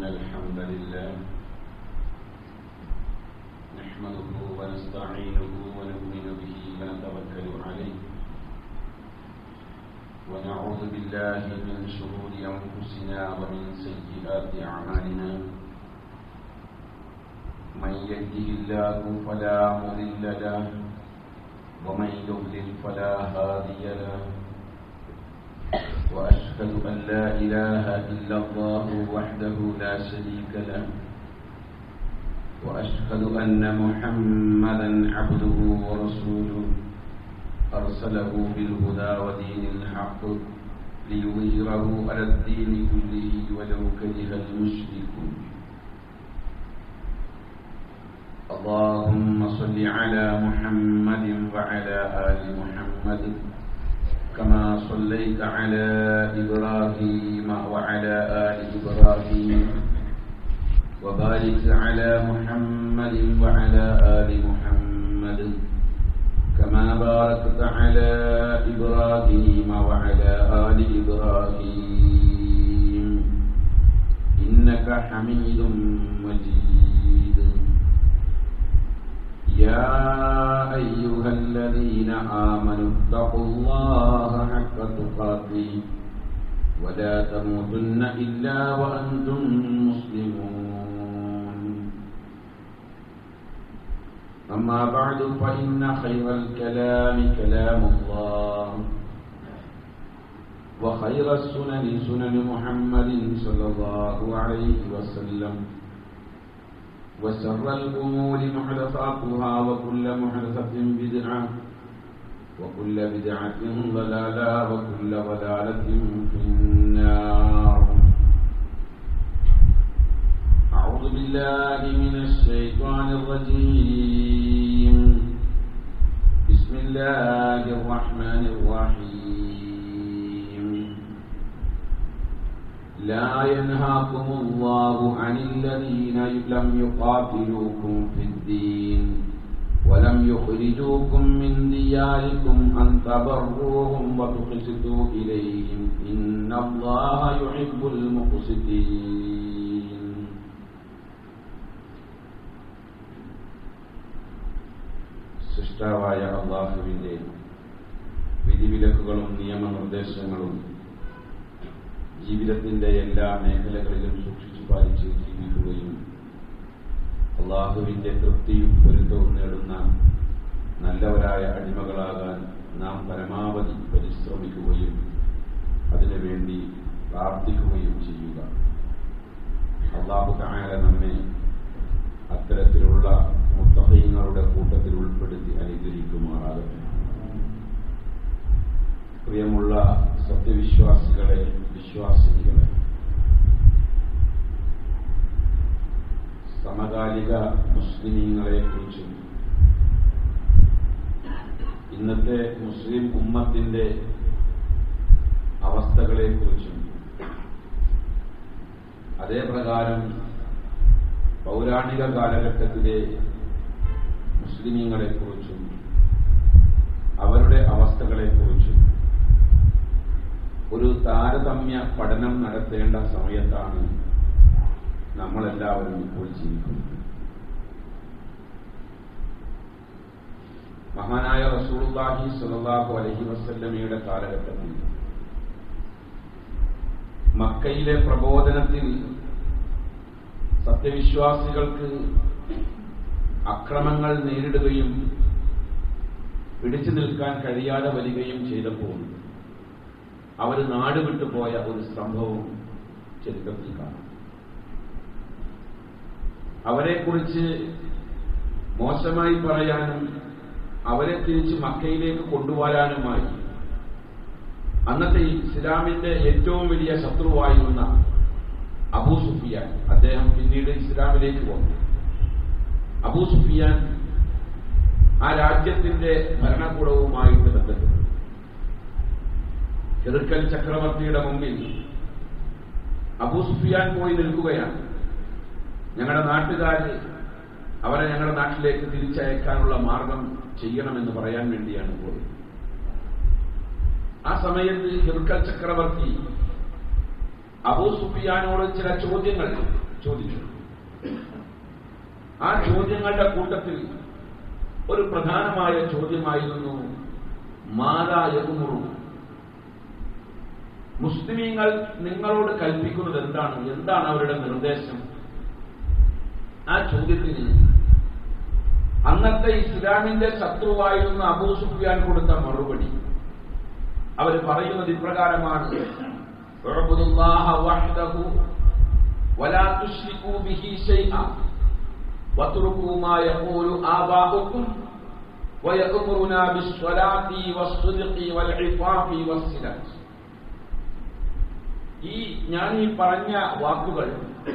الحمد لله نحمده ونستعينه ونؤمن به ونتوكل عليه ونعوذ بالله من شرور أنفسنا ومن سيئات أعمالنا من يهده الله فلا مضل له ومن يضلل فلا هادي له وأشهد أن لا إله إلا الله وحده لا شريك له وأشهد أن محمدا عبده ورسوله أرسله بالهدى ودين الحق ليظهره على الدين كله ولو كره المشركون اللهم صل على محمد وعلى آل محمد كما صليت على إبراهيم وعلى آل إبراهيم وبارك على محمد وعلى آل محمد كما باركت على إبراهيم وعلى آل إبراهيم إنك حميد مجيد يا أيها الذين آمنوا اتقوا الله حق تقاته ولا تموتن إلا وأنتم مسلمون أما بعد فإن خير الكلام كلام الله وخير السنن سنن محمد صلى الله عليه وسلم وشر الأمور محدثاتها وكل محدثة بدعة وكل بدعة ضلالة وكل ضلالة في النار أعوذ بالله من الشيطان الرجيم بسم الله الرحمن الرحيم لا ينهاكم الله عن الذين لم يقاتلوكم في الدين ولم يخرجوكم من دياركم أن تبروهم وتقسطوا إليهم إن الله يحب المقسطين സൃഷ്ടാവായ അള്ളാഹുവിൻ്റെ വിധിവിലക്കുകളും നിയമനിർദ്ദേശങ്ങളും ജീവിതത്തിന്റെ എല്ലാ മേഖലകളിലും സൂക്ഷിച്ചു പാലിച്ച് ജീവിക്കുകയും അള്ളാഹുവിന്റെ തൃപ്തിയും പൊരുത്തവും നേടുന്ന നല്ലവരായ അടിമകളാകാൻ നാം പരമാവധി പരിശ്രമിക്കുകയും അതിനുവേണ്ടി പ്രാർത്ഥിക്കുകയും ചെയ്യുക അള്ളാഹു തായാല നമ്മെ അത്തരത്തിലുള്ള മുത്തഹീങ്ങളുടെ കൂട്ടത്തിൽ ഉൾപ്പെടുത്തി അനുഗ്രഹിക്കുമാറാകട്ടെ പ്രിയമുള്ള സത്യവിശ്വാസികളെ വിശ്വാസിനികളെ സമകാലിക മുസ്ലിമീങ്ങളെ കുറിച്ചും ഇന്നത്തെ മുസ്ലിം ഉമ്മത്തിന്റെ അവസ്ഥകളെ കുറിച്ചും അതേ പ്രകാരം പൗരാണിക കാലഘട്ടത്തിലെ മുസ്ലിമീങ്ങളെ കുറിച്ചും അവരുടെ അവസ്ഥകളെ കുറിച്ചും ഒരു താരതമ്യ പഠനം നടത്തേണ്ട സമയത്താണ് നമ്മളെല്ലാവരും ഇപ്പോൾ ജീവിക്കുന്നത് മഹാനായ റസൂർലാഹി സുലല്ലാഹു അലഹി വസ്ല്ലമയുടെ കാലഘട്ടത്തിൽ മക്കയിലെ പ്രബോധനത്തിൽ സത്യവിശ്വാസികൾക്ക് അക്രമങ്ങൾ നേരിടുകയും പിടിച്ചു നിൽക്കാൻ കഴിയാതെ വരികയും ചെയ്തപ്പോൾ അവർ നാട് വിട്ടുപോയ ഒരു സംഭവം ചരിത്രത്തിൽ കാണാം അവരെക്കുറിച്ച് മോശമായി പറയാനും അവരെ തിരിച്ച് മക്കയിലേക്ക് കൊണ്ടുവരാനുമായി അന്നത്തെ ഇസ്ലാമിന്റെ ഏറ്റവും വലിയ ശത്രുവായിരുന്ന അബൂ സുഫിയാൻ അദ്ദേഹം പിന്നീട് ഇസ്ലാമിലേക്ക് വന്നു അബൂ സുഫിയാൻ ആ രാജ്യത്തിന്റെ ഭരണകൂടവുമായിട്ട് ബന്ധപ്പെട്ടു ചെറുക്കൽ ചക്രവർത്തിയുടെ മുമ്പിൽ അബൂ സുഫിയാൻ പോയി നിൽക്കുകയാണ് ഞങ്ങളുടെ നാട്ടുകാര് അവരെ ഞങ്ങളുടെ നാട്ടിലേക്ക് തിരിച്ചയക്കാനുള്ള മാർഗം ചെയ്യണമെന്ന് പറയാൻ വേണ്ടിയാണ് പോയത് ആ സമയത്ത് ഹിർക്കൽ ചക്രവർത്തി അബൂ സുഫിയാനോട് ചില ചോദ്യങ്ങൾ ചോദിച്ചു ആ ചോദ്യങ്ങളുടെ കൂട്ടത്തിൽ ഒരു പ്രധാനമായ ചോദ്യമായിരുന്നു മാതായകുമുറു മുസ്ലിമീങ്ങൾ നിങ്ങളോട് കൽപ്പിക്കുന്നത് എന്താണ് എന്താണ് അവരുടെ നിർദ്ദേശം ആ ചോദ്യത്തിന് അന്നത്തെ ഇസ്ലാമിന്റെ ശത്രുവായിരുന്ന അബൂ സുഫിയാൻ കൊടുത്ത മറുപടി അവർ പറയുന്നത് ഇപ്രകാരമാണ് ഉഅ്ബുദുല്ലാഹ വഹ്ദഹു വലാ തുശ്രികൂ ബിഹി ശൈഅ വത്റുകൂ മാ യഖൂലു ആബാഉക്കും വയഅ്മുറുനാ ബിസ്സലാത്തി വസ്സുദ്ഖി വൽഇഫാഫി വസ്സിലത്ത് ഈ ഞാൻ ഈ പറഞ്ഞ വാക്കുകൾ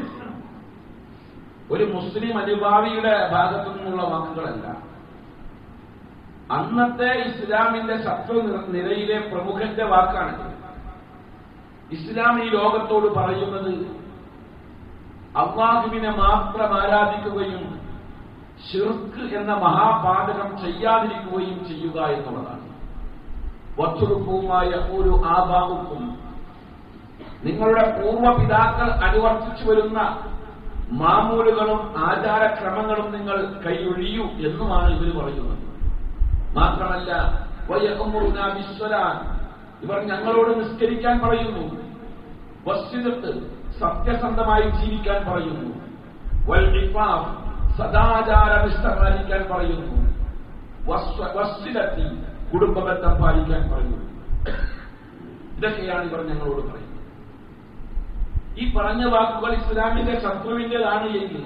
ഒരു മുസ്ലിം അനുഭാവിയുടെ ഭാഗത്തു നിന്നുള്ള വാക്കുകളല്ല അന്നത്തെ ഇസ്ലാമിന്റെ ശത്രു നിരയിലെ പ്രമുഖന്റെ വാക്കാണ് ഇസ്ലാം ഈ ലോകത്തോട് പറയുന്നത് അള്ളാഹുവിനെ മാത്രം ആരാധിക്കുകയും ഷിർക്ക് എന്ന മഹാപാതകം ചെയ്യാതിരിക്കുകയും ചെയ്യുക എന്നുള്ളതാണ് വത്തുറുപ്പവുമായ ഒരു ആഭാവുക്കും നിങ്ങളുടെ പൂർവ്വപിതാക്കൾ അനുവർത്തിച്ചു വരുന്ന മാമൂലുകളും ആചാരക്രമങ്ങളും നിങ്ങൾ കൈയൊഴിയൂ എന്നുമാണ് ഇവർ പറയുന്നത് മാത്രമല്ല വയഹമുറുന വിശ്വലാൻ ഇവർ ഞങ്ങളോട് നിസ്കരിക്കാൻ പറയുന്നു വസ്തുതത്ത് സത്യസന്ധമായി ജീവിക്കാൻ പറയുന്നു വൽ ഇഫാഫ് സദാചാരനിഷ്ഠ പാലിക്കാൻ പറയുന്നു വസ്തുലത്തി കുടുംബബന്ധം പാലിക്കാൻ പറയുന്നു ഇതൊക്കെയാണ് ഇവർ ഞങ്ങളോട് പറയുന്നത് ഈ പറഞ്ഞ വാക്കുകൾ ഇസ്ലാമിന്റെ ശത്രുവിന്റേതാണ് എങ്കിൽ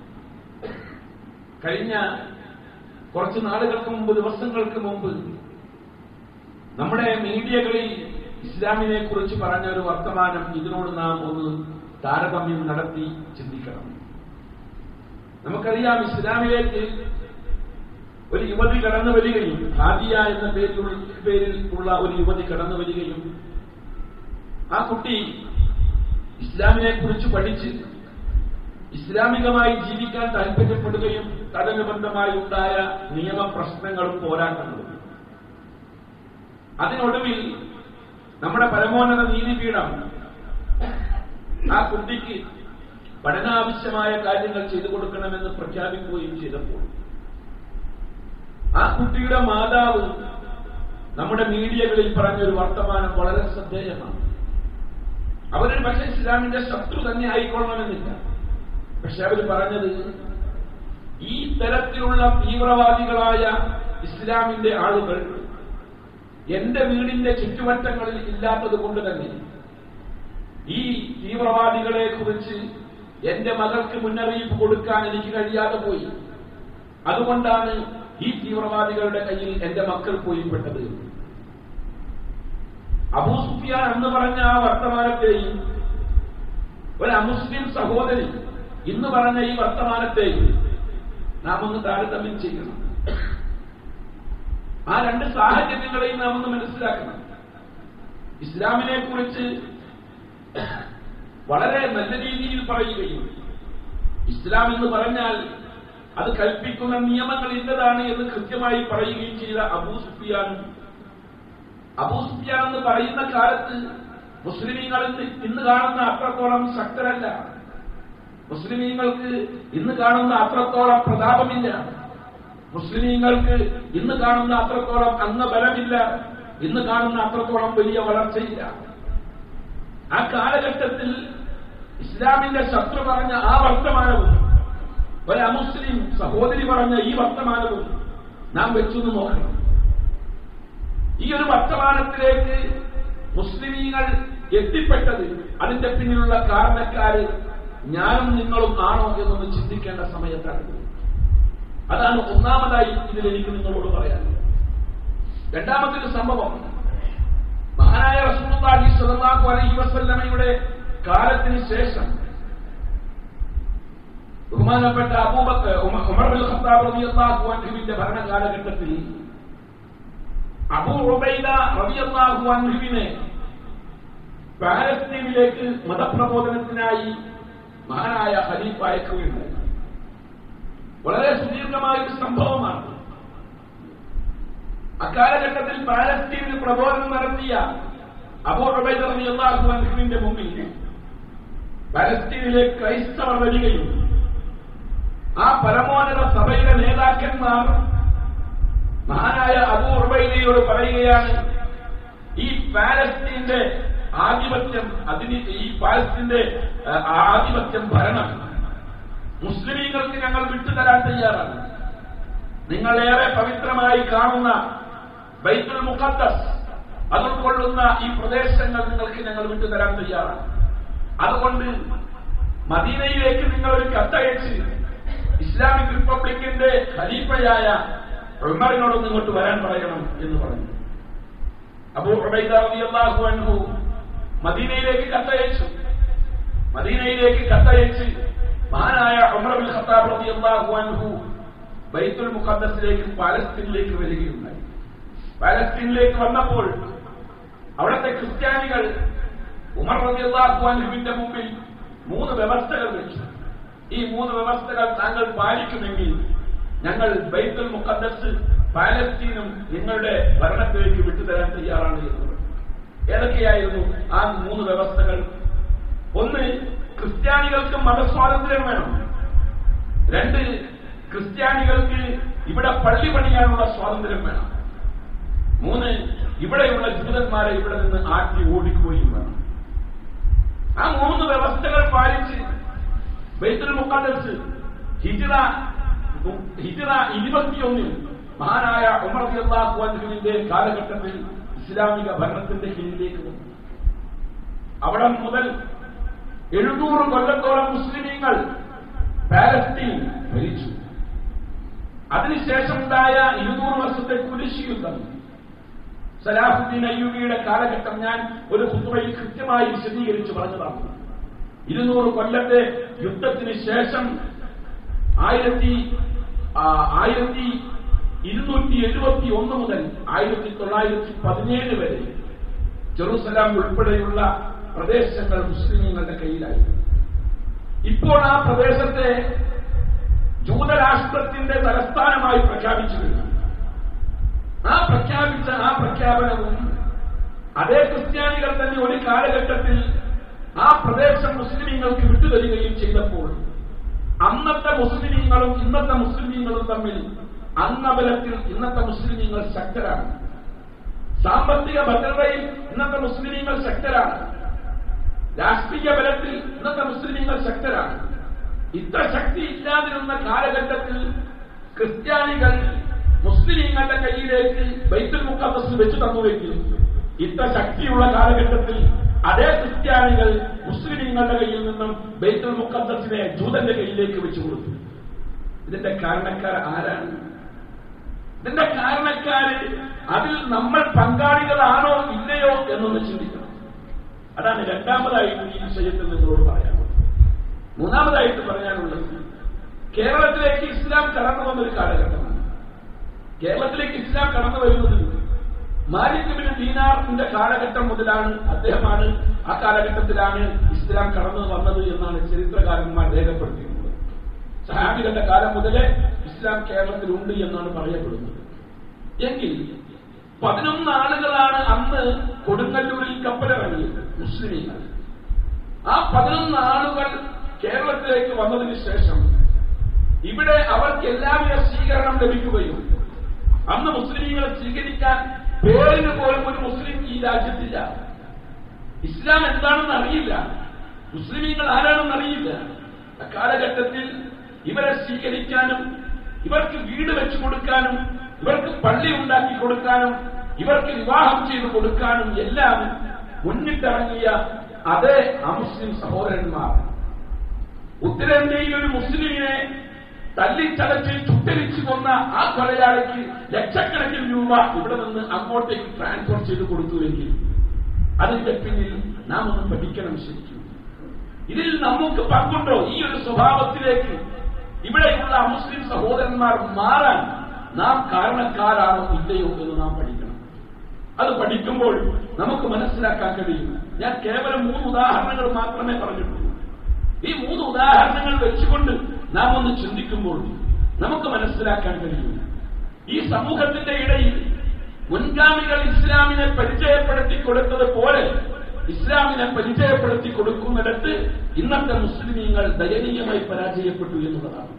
കഴിഞ്ഞ കുറച്ച് നാളുകൾക്ക് മുമ്പ് ദിവസങ്ങൾക്ക് മുമ്പ് നമ്മുടെ മീഡിയകളിൽ ഇസ്ലാമിനെ കുറിച്ച് പറഞ്ഞ ഒരു വർത്തമാനം ഇതിനോട് നാം ഒന്ന് താരതമ്യം നടത്തി ചിന്തിക്കണം നമുക്കറിയാം ഇസ്ലാമിലേക്ക് ഒരു യുവതി കടന്നു വരികയും ഹാദിയ എന്ന പേരിലുള്ള പേരിൽ ഉള്ള ഒരു യുവതി കടന്നു വരികയും ആ കുട്ടി ഇസ്ലാമിനെ കുറിച്ച് പഠിച്ച് ഇസ്ലാമികമായി ജീവിക്കാൻ താല്പര്യപ്പെടുകയും തദനുബന്ധമായി ഉണ്ടായ നിയമപ്രശ്നങ്ങളും പോരാട്ടങ്ങളും അതിനൊടുവിൽ നമ്മുടെ പരമോന്നത നീതിപീഠം ആ കുട്ടിക്ക് പഠനാവശ്യമായ കാര്യങ്ങൾ ചെയ്തു കൊടുക്കണമെന്ന് പ്രഖ്യാപിക്കുകയും ചെയ്തപ്പോൾ ആ കുട്ടിയുടെ മാതാവ് നമ്മുടെ മീഡിയകളിൽ പറഞ്ഞൊരു വർത്തമാനം വളരെ ശ്രദ്ധേയമാണ് അവരൊരു പക്ഷേ ഇസ്ലാമിന്റെ ശത്രു തന്നെ ആയിക്കൊള്ളണമെന്നില്ല പക്ഷെ അവർ പറഞ്ഞത് ഈ തരത്തിലുള്ള തീവ്രവാദികളായ ഇസ്ലാമിന്റെ ആളുകൾ എന്റെ വീടിന്റെ ചുറ്റുവട്ടങ്ങളിൽ ഇല്ലാത്തത് കൊണ്ട് തന്നെ ഈ തീവ്രവാദികളെ കുറിച്ച് എന്റെ മകൾക്ക് മുന്നറിയിപ്പ് കൊടുക്കാൻ എനിക്ക് കഴിയാതെ പോയി അതുകൊണ്ടാണ് ഈ തീവ്രവാദികളുടെ കയ്യിൽ എന്റെ മക്കൾ പോയി പെട്ടത് അബൂസുഫിയാൻ എന്ന് പറഞ്ഞ ആ വർത്തമാനത്തെയും ഒരു അമുസ്ലിം സഹോദരി ഇന്ന് പറഞ്ഞ ഈ വർത്തമാനത്തെയും നാം ഒന്ന് താരതമ്യം ചെയ്യണം ആ രണ്ട് സാഹചര്യങ്ങളെയും നാം ഒന്ന് മനസ്സിലാക്കണം ഇസ്ലാമിനെ കുറിച്ച് വളരെ നല്ല രീതിയിൽ പറയുകയും ഇസ്ലാം എന്ന് പറഞ്ഞാൽ അത് കൽപ്പിക്കുന്ന നിയമങ്ങൾ ഇന്നതാണ് എന്ന് കൃത്യമായി പറയുകയും ചെയ്ത അബൂ സുഫിയാൻ അബൂ സുഫിയാൻ എന്ന് പറയുന്ന കാലത്ത് മുസ്ലിമീങ്ങൾ ഇന്ന് കാണുന്ന അത്രത്തോളം ശക്തരല്ല മുസ്ലിമീങ്ങൾക്ക് ഇന്ന് കാണുന്ന അത്രത്തോളം പ്രതാപമില്ല മുസ്ലിമീങ്ങൾക്ക് ഇന്ന് കാണുന്ന അത്രത്തോളം അംഗബലമില്ല ഇന്ന് കാണുന്ന അത്രത്തോളം വലിയ വളർച്ചയില്ല ആ കാലഘട്ടത്തിൽ ഇസ്ലാമിന്റെ ശത്രു പറഞ്ഞ ആ വർത്തമാനവും ഒരു അമുസ്ലിം സഹോദരി പറഞ്ഞ ഈ വർത്തമാനവും നാം വെച്ചൊന്ന് നോക്കണം ഈ ഒരു വർത്തമാനത്തിലേക്ക് മുസ്ലിമീങ്ങൾ എത്തിപ്പെട്ടത് അതിന്റെ പിന്നിലുള്ള കാരണക്കാര് ഞാനും നിങ്ങളും ആണോ എന്നൊന്ന് ചിന്തിക്കേണ്ട സമയത്താണ് അതാണ് ഒന്നാമതായി ഇതിൽ എനിക്ക് നിങ്ങളോട് പറയാൻ രണ്ടാമത്തെ ഒരു സംഭവം മഹാനായ റസൂലുള്ളാഹി സ്വല്ലല്ലാഹു അലൈഹി വസല്ലമയുടെ കാലത്തിന് ശേഷം ബഹുമാനപ്പെട്ട അബൂബക്കർ ഉമർ ബിൻ ഖത്താബ് റളിയല്ലാഹു അൻഹുവിന്റെ ഭരണകാലഘട്ടത്തിൽ അബൂ ഉബൈദ റളിയല്ലാഹു അൻഹുവിനെ പാലസ്തീനിലേക്ക് മതപ്രബോധനത്തിനായി മഹാനായ ഖലീഫ അയക്കുകയുണ്ടായി വളരെ സുദീർഘമായ ഒരു സംഭവമാണ് അക്കാലഘട്ടത്തിൽ പാലസ്തീനിൽ പ്രബോധനം നടത്തിയ അബൂ ഉബൈദ റളിയല്ലാഹു അൻഹുവിന്റെ മുമ്പിൽ പലസ്തീനിലെ ക്രൈസ്തവർ വരികയും ആ പരമോന്നത സഭയുടെ നേതാക്കന്മാർ മഹാനായ അബൂർബൈനയോട് പറയുകയാണ് ഈ പാലസ്തീന്റെ ആധിപത്യം അതിന് ഈ പാലസ്തീന്റെ ആ, ആധിപത്യം ഭരണം മുസ്ലിമീങ്ങൾക്ക് ഞങ്ങൾ വിട്ടുതരാൻ തയ്യാറാണ് നിങ്ങളേറെ പവിത്രമായി കാണുന്ന ബൈത്തുൽ മുഖദ്ദസ് അത് ഉൾക്കൊള്ളുന്ന ഈ പ്രദേശങ്ങൾ നിങ്ങൾക്ക് ഞങ്ങൾ വിട്ടുതരാൻ തയ്യാറാണ് അതുകൊണ്ട് മദീനയിലേക്ക് നിങ്ങൾ ഒരു കത്തയച്ച് ഇസ്ലാമിക് റിപ്പബ്ലിക്കിന്റെ ഖലീഫയായ ഉമറിനോടൊന്ന് ഇങ്ങോട്ട് വരാൻ പറയണം എന്ന് പറഞ്ഞു അബൂ ഉബൈദ റളിയല്ലാഹു അൻഹു മദീനയിലേക്ക് കത്തയച്ചു മദീനയിലേക്ക് കത്തയച്ച് മഹാനായ ഉമർ ബിൻ ഖത്താബ് റളിയല്ലാഹു അൻഹു ബൈത്തുൽ മുഖദ്ദസിലേക്ക് പാലസ്തീനിലേക്ക് വരികയുണ്ടായി പാലസ്തീനിലേക്ക് വന്നപ്പോൾ അവിടുത്തെ ക്രിസ്ത്യാനികൾ ഉമർ റളിയല്ലാഹു അൻഹുവിന്റെ മുമ്പിൽ മൂന്ന് വ്യവസ്ഥകൾ വെച്ചു ഈ മൂന്ന് വ്യവസ്ഥകൾ താങ്കൾ പാലിക്കുമെങ്കിൽ ഞങ്ങൾ ബൈത്തുൽ മുഖദ്ദസ് പാലസ്തീനും നിങ്ങളുടെ ഭരണത്തിലേക്ക് വിട്ടുതരാൻ തയ്യാറാണ് എന്ന് പറഞ്ഞു. ഏതൊക്കെയായിരുന്നു ആ മൂന്ന് വ്യവസ്ഥകൾ ഒന്ന് ക്രിസ്ത്യാനികൾക്ക് മതസ്വാതന്ത്ര്യം വേണം രണ്ട് ക്രിസ്ത്യാനികൾക്ക് ഇവിടെ പള്ളി പണിയാനുള്ള സ്വാതന്ത്ര്യം വേണം മൂന്ന് ഇവിടെയുള്ള ജൂതന്മാരെ ഇവിടെ നിന്ന് ആട്ടി ഓടിക്കുകയും വേണം ആ മൂന്ന് വ്യവസ്ഥകൾ പാലിച്ച് ബൈത്തുൽ മുഖദ്ദസ് ഹിജ്റ ഹിജ്റ ഇരുപത്തിയൊന്നിൽ മഹാനായ ഉമർ റളിയല്ലാഹു അൻഹുവിന്റെ കാലഘട്ടത്തിൽ ഇസ്ലാമിക ഭരണത്തിന്റെ കീഴിലേക്ക് വന്നു അവിടെ മുതൽ എഴുന്നൂറ് കൊല്ലത്തോളം മുസ്ലിമീങ്ങൾ പാലസ്തീൻ ഭരിച്ചു അതിനുശേഷം ഉണ്ടായ ഇരുന്നൂറ് വർഷത്തെ കുരിശ് യുദ്ധം സലാഹുദ്ദീൻ അയ്യൂബിയുടെ കാലഘട്ടം ഞാൻ ഒരു കുത്തുവയിൽ കൃത്യമായി വിശദീകരിച്ചു പറഞ്ഞതാണ് ഇരുന്നൂറ് കൊല്ലത്തെ യുദ്ധത്തിന് ശേഷം ആയിരത്തി ആ, ആയിരത്തി ഇരുന്നൂറ്റി എഴുപത്തി ഒന്ന് മുതൽ ആയിരത്തി തൊള്ളായിരത്തി പതിനേഴ് വരെ ജെറൂസലാം ഉൾപ്പെടെയുള്ള പ്രദേശങ്ങൾ മുസ്ലിങ്ങളുടെ കയ്യിലായി ഇപ്പോൾ ആ പ്രദേശത്തെ ജൂതരാഷ്ട്രത്തിന്റെ തലസ്ഥാനമായി പ്രഖ്യാപിച്ചു കഴിഞ്ഞു ആ പ്രഖ്യാപിച്ച ആ പ്രഖ്യാപനവും അതേ ക്രിസ്ത്യാനികൾ തന്നെ ഒരു കാലഘട്ടത്തിൽ ആ പ്രദേശം മുസ്ലിമീങ്ങൾക്ക് വിട്ടുതരികയും ചെയ്തപ്പോൾ അന്നത്തെ മുസ്ലിമീങ്ങളും ഇന്നത്തെ മുസ്ലിമീങ്ങളും തമ്മിൽ അന്നബലത്തിൽ ഇന്നത്തെ മുസ്ലിമീങ്ങൾ ശക്തരാണ് സാമ്പത്തിക ഭദ്രതയിൽ ഇന്നത്തെ മുസ്ലിമീങ്ങൾ ശക്തരാണ് രാഷ്ട്രീയ ബലത്തിൽ ഇന്നത്തെ മുസ്ലിമീങ്ങൾ ശക്തരാണ് ഇത്ര ശക്തി ഇല്ലാതിരുന്ന കാലഘട്ടത്തിൽ ക്രിസ്ത്യാനികൾ മുസ്ലിമീങ്ങളുടെ കയ്യിലേക്ക് ബൈത്തുൽ മുഖദ്ദസ് വെച്ചു തന്നുവെങ്കിൽ ഇത്ര ശക്തിയുള്ള കാലഘട്ടത്തിൽ അതേ ക്രിസ്ത്യാനികൾ മുസ്ലിമീങ്ങളുടെ കയ്യിൽ നിന്നും ബൈത്തുൽ മുഖദ്ദസിനെ ജൂതന്റെ കയ്യിലേക്ക് വെച്ചു കൊടുത്തു ഇതിന്റെ കാരണക്കാർ ആരാണ് ഇതിന്റെ കാരണക്കാര് അതിൽ നമ്മൾ പങ്കാളികളാണോ ഇല്ലയോ എന്നൊന്ന് ചിന്തിക്കണം അതാണ് രണ്ടാമതായിട്ട് ഈ വിഷയത്തിൽ നിങ്ങളോട് പറയാനുള്ളത് മൂന്നാമതായിട്ട് പറയാനുള്ളത് കേരളത്തിലേക്ക് ഇസ്ലാം കടന്നു വന്നൊരു കാലഘട്ടമാണ് കേരളത്തിലേക്ക് ഇസ്ലാം കടന്നു വരുന്നത് മാലിക് ബിൻ ദീനാറിന്റെ കാലഘട്ടം മുതലാണ് അദ്ദേഹമാണ് ആ കാലഘട്ടത്തിലാണ് ഇസ്ലാം കടന്നു വന്നത് എന്നാണ് ചരിത്രകാരന്മാർ രേഖപ്പെടുത്തിയിട്ടുള്ളത് സഹാബികളുടെ കാലം മുതലേ ഇസ്ലാം കേരളത്തിലുണ്ട് എന്നാണ് പറയപ്പെടുന്നത് എങ്കിൽ പതിനൊന്ന് ആളുകളാണ് അന്ന് കൊടുങ്ങല്ലൂരിൽ കപ്പലിറങ്ങിയത് മുസ്ലിമീങ്ങൾ ആ പതിനൊന്ന് ആളുകൾ കേരളത്തിലേക്ക് വന്നതിന് ശേഷം ഇവിടെ അവർക്ക് എല്ലാവിധ സ്വീകരണം ലഭിക്കുകയും അന്ന് മുസ്ലിമീങ്ങളെ സ്വീകരിക്കാൻ പേരിന് പോലും ഒരു മുസ്ലിം ഈ രാജ്യത്തില്ല ഇസ്ലാം എന്താണെന്ന് അറിയില്ല മുസ്ലിമീങ്ങൾ ആരാണെന്ന് അറിയില്ല അക്കാലഘട്ടത്തിൽ ഇവരെ സ്വീകരിക്കാനും ഇവർക്ക് വീട് വെച്ചു കൊടുക്കാനും ഇവർക്ക് പള്ളി ഉണ്ടാക്കി കൊടുക്കാനും ഇവർക്ക് വിവാഹം ചെയ്തു കൊടുക്കാനും എല്ലാം മുന്നിട്ടിറങ്ങിയ അതേ അമുസ്ലിം സഹോദരന്മാർ ഉത്തരേന്ത്യയിൽ ഒരു മുസ്ലിമിനെ തല്ലിച്ചതച്ച് ചുട്ടരിച്ചു കൊന്ന ആ കൊലയാളിക്ക് ലക്ഷക്കണക്കിന് രൂപ ഇവിടെ നിന്ന് അങ്ങോട്ടേക്ക് ട്രാൻസ്ഫർ ചെയ്ത് കൊടുത്തുവെങ്കിൽ അതിന്റെ പിന്നിൽ നാം ഒന്ന് പഠിക്കണം ശരിക്കും ഇതിൽ നമുക്ക് പങ്കുണ്ടോ ഈ ഒരു സ്വഭാവത്തിലേക്ക് ഇവിടെയുള്ള മുസ്ലിം സഹോദരന്മാർ മാറാൻ നാം കാരണക്കാരാണോ ഇല്ലയോ എന്ന് നാം പഠിക്കണം അത് പഠിക്കുമ്പോൾ നമുക്ക് മനസ്സിലാക്കാൻ കഴിയും ഞാൻ കേവലം മൂന്ന് ഉദാഹരണങ്ങൾ മാത്രമേ പറഞ്ഞിട്ടുള്ളൂ ഈ മൂന്ന് ഉദാഹരണങ്ങൾ വെച്ചുകൊണ്ട് നാം ഒന്ന് ചിന്തിക്കുമ്പോൾ നമുക്ക് മനസ്സിലാക്കാൻ കഴിയും ഈ സമൂഹത്തിന്റെ ഇടയിൽ മുൻഗാമികൾ ഇസ്ലാമിനെ പരിചയപ്പെടുത്തി കൊടുത്തത് പോലെ ഇസ്ലാമിനെ പരിചയപ്പെടുത്തി കൊടുക്കുന്നിടത്ത് ഇന്നത്തെ മുസ്ലിമീങ്ങൾ ദയനീയമായി പരാജയപ്പെട്ടു എന്നുള്ളതാണ്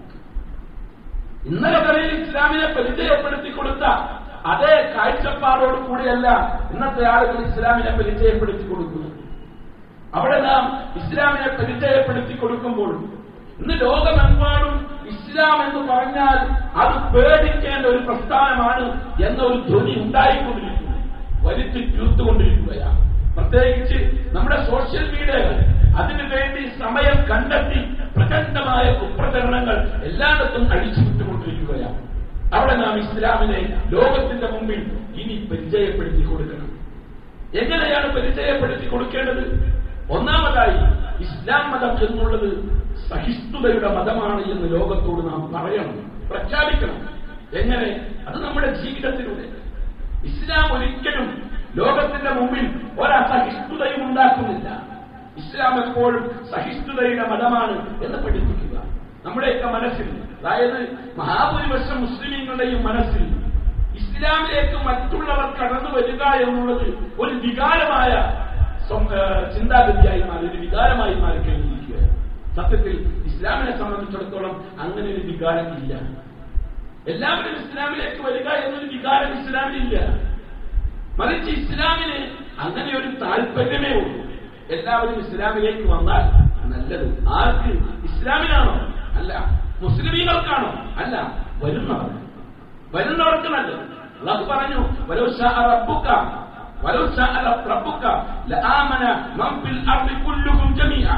ഇന്നലെ വരെ ഇസ്ലാമിനെ പരിചയപ്പെടുത്തി കൊടുത്ത അതേ കാഴ്ചപ്പാടോട് കൂടിയല്ല ഇന്നത്തെ ആളുകൾ ഇസ്ലാമിനെ പരിചയപ്പെടുത്തി കൊടുക്കുന്നത് അവിടെ നാം ഇസ്ലാമിനെ പരിചയപ്പെടുത്തി കൊടുക്കുമ്പോൾ ഇന്ന് ലോകമെമ്പാടും ഇസ്ലാം എന്ന് പറഞ്ഞാൽ അത് പേടിക്കേണ്ട ഒരു പ്രസ്ഥാനമാണ് എന്നൊരു ധ്വനി ഉണ്ടായിക്കൊണ്ടിരിക്കുന്നു വരുത്തി തീർത്തുകൊണ്ടിരിക്കുകയാണ് പ്രത്യേകിച്ച് നമ്മുടെ സോഷ്യൽ മീഡിയകൾ അതിനു വേണ്ടി സമയം കണ്ടെത്തി പ്രചണ്ഡമായ കുപ്രചരണങ്ങൾ എല്ലായിടത്തും അഴിച്ചുവിട്ടുകൊണ്ടിരിക്കുകയാണ് അവിടെ നാം ഇസ്ലാമിനെ ലോകത്തിന്റെ മുമ്പിൽ ഇനി പരിചയപ്പെടുത്തി കൊടുക്കണം എങ്ങനെയാണ് പരിചയപ്പെടുത്തി കൊടുക്കേണ്ടത് ഒന്നാമതായി ഇസ്ലാം മതം എന്നുള്ളത് സഹിഷ്ണുതയുടെ മതമാണ് എന്ന് ലോകത്തോട് നാം പറയണം പ്രഖ്യാപിക്കണം എങ്ങനെ അത് നമ്മുടെ ജീവിതത്തിലൂടെ ഇസ്ലാം ഒരിക്കലും ലോകത്തിന്റെ മുമ്പിൽ ഒരസഹിഷ്ണുതയും ഉണ്ടാക്കുന്നില്ല ഇസ്ലാം എപ്പോഴും സഹിഷ്ണുതയുടെ മതമാണ് എന്ന് പഠിപ്പിക്കുക നമ്മുടെയൊക്കെ മനസ്സിൽ അതായത് മഹാഭൂരിപക്ഷം മുസ്ലിമീങ്ങളുടെയും മനസ്സിൽ ഇസ്ലാമിലേക്ക് മറ്റുള്ളവർ കടന്നു വരിക എന്നുള്ളത് ഒരു വികാരമായ സ്വം- ഏഹ് ചിന്താഗതിയായി മാറി ഒരു വികാരമായി മാറിക്കഴിഞ്ഞിരിക്കുകയാണ് സത്യത്തിൽ ഇസ്ലാമിനെ സംബന്ധിച്ചിടത്തോളം അങ്ങനെ ഒരു വികാരം ഇല്ല എല്ലാവരും ഇസ്ലാമിലേക്ക് വരിക എന്നൊരു വികാരം ഇസ്ലാമിലില്ല മറിച്ച് ഇസ്ലാമിന് അങ്ങനെ ഒരു താല്പര്യമേ ഉള്ളൂ എല്ലാവരും ഇസ്ലാമിലേക്ക് വന്നാൽ നല്ലത് ആർക്ക് ഇസ്ലാമിനാണോ അല്ല മുസ്ലിമീങ്ങൾക്കാണോ അല്ല വരുന്നവർ വരുന്നവർക്ക് നല്ലത് അള്ളാഹു പറഞ്ഞു വലോ ശാഅ റബ്ബുക വലോ ശാഅ റബ്ബുക ലആമന മൻ ഫിൽ അർളി കുല്ലുഹും ജമീഅ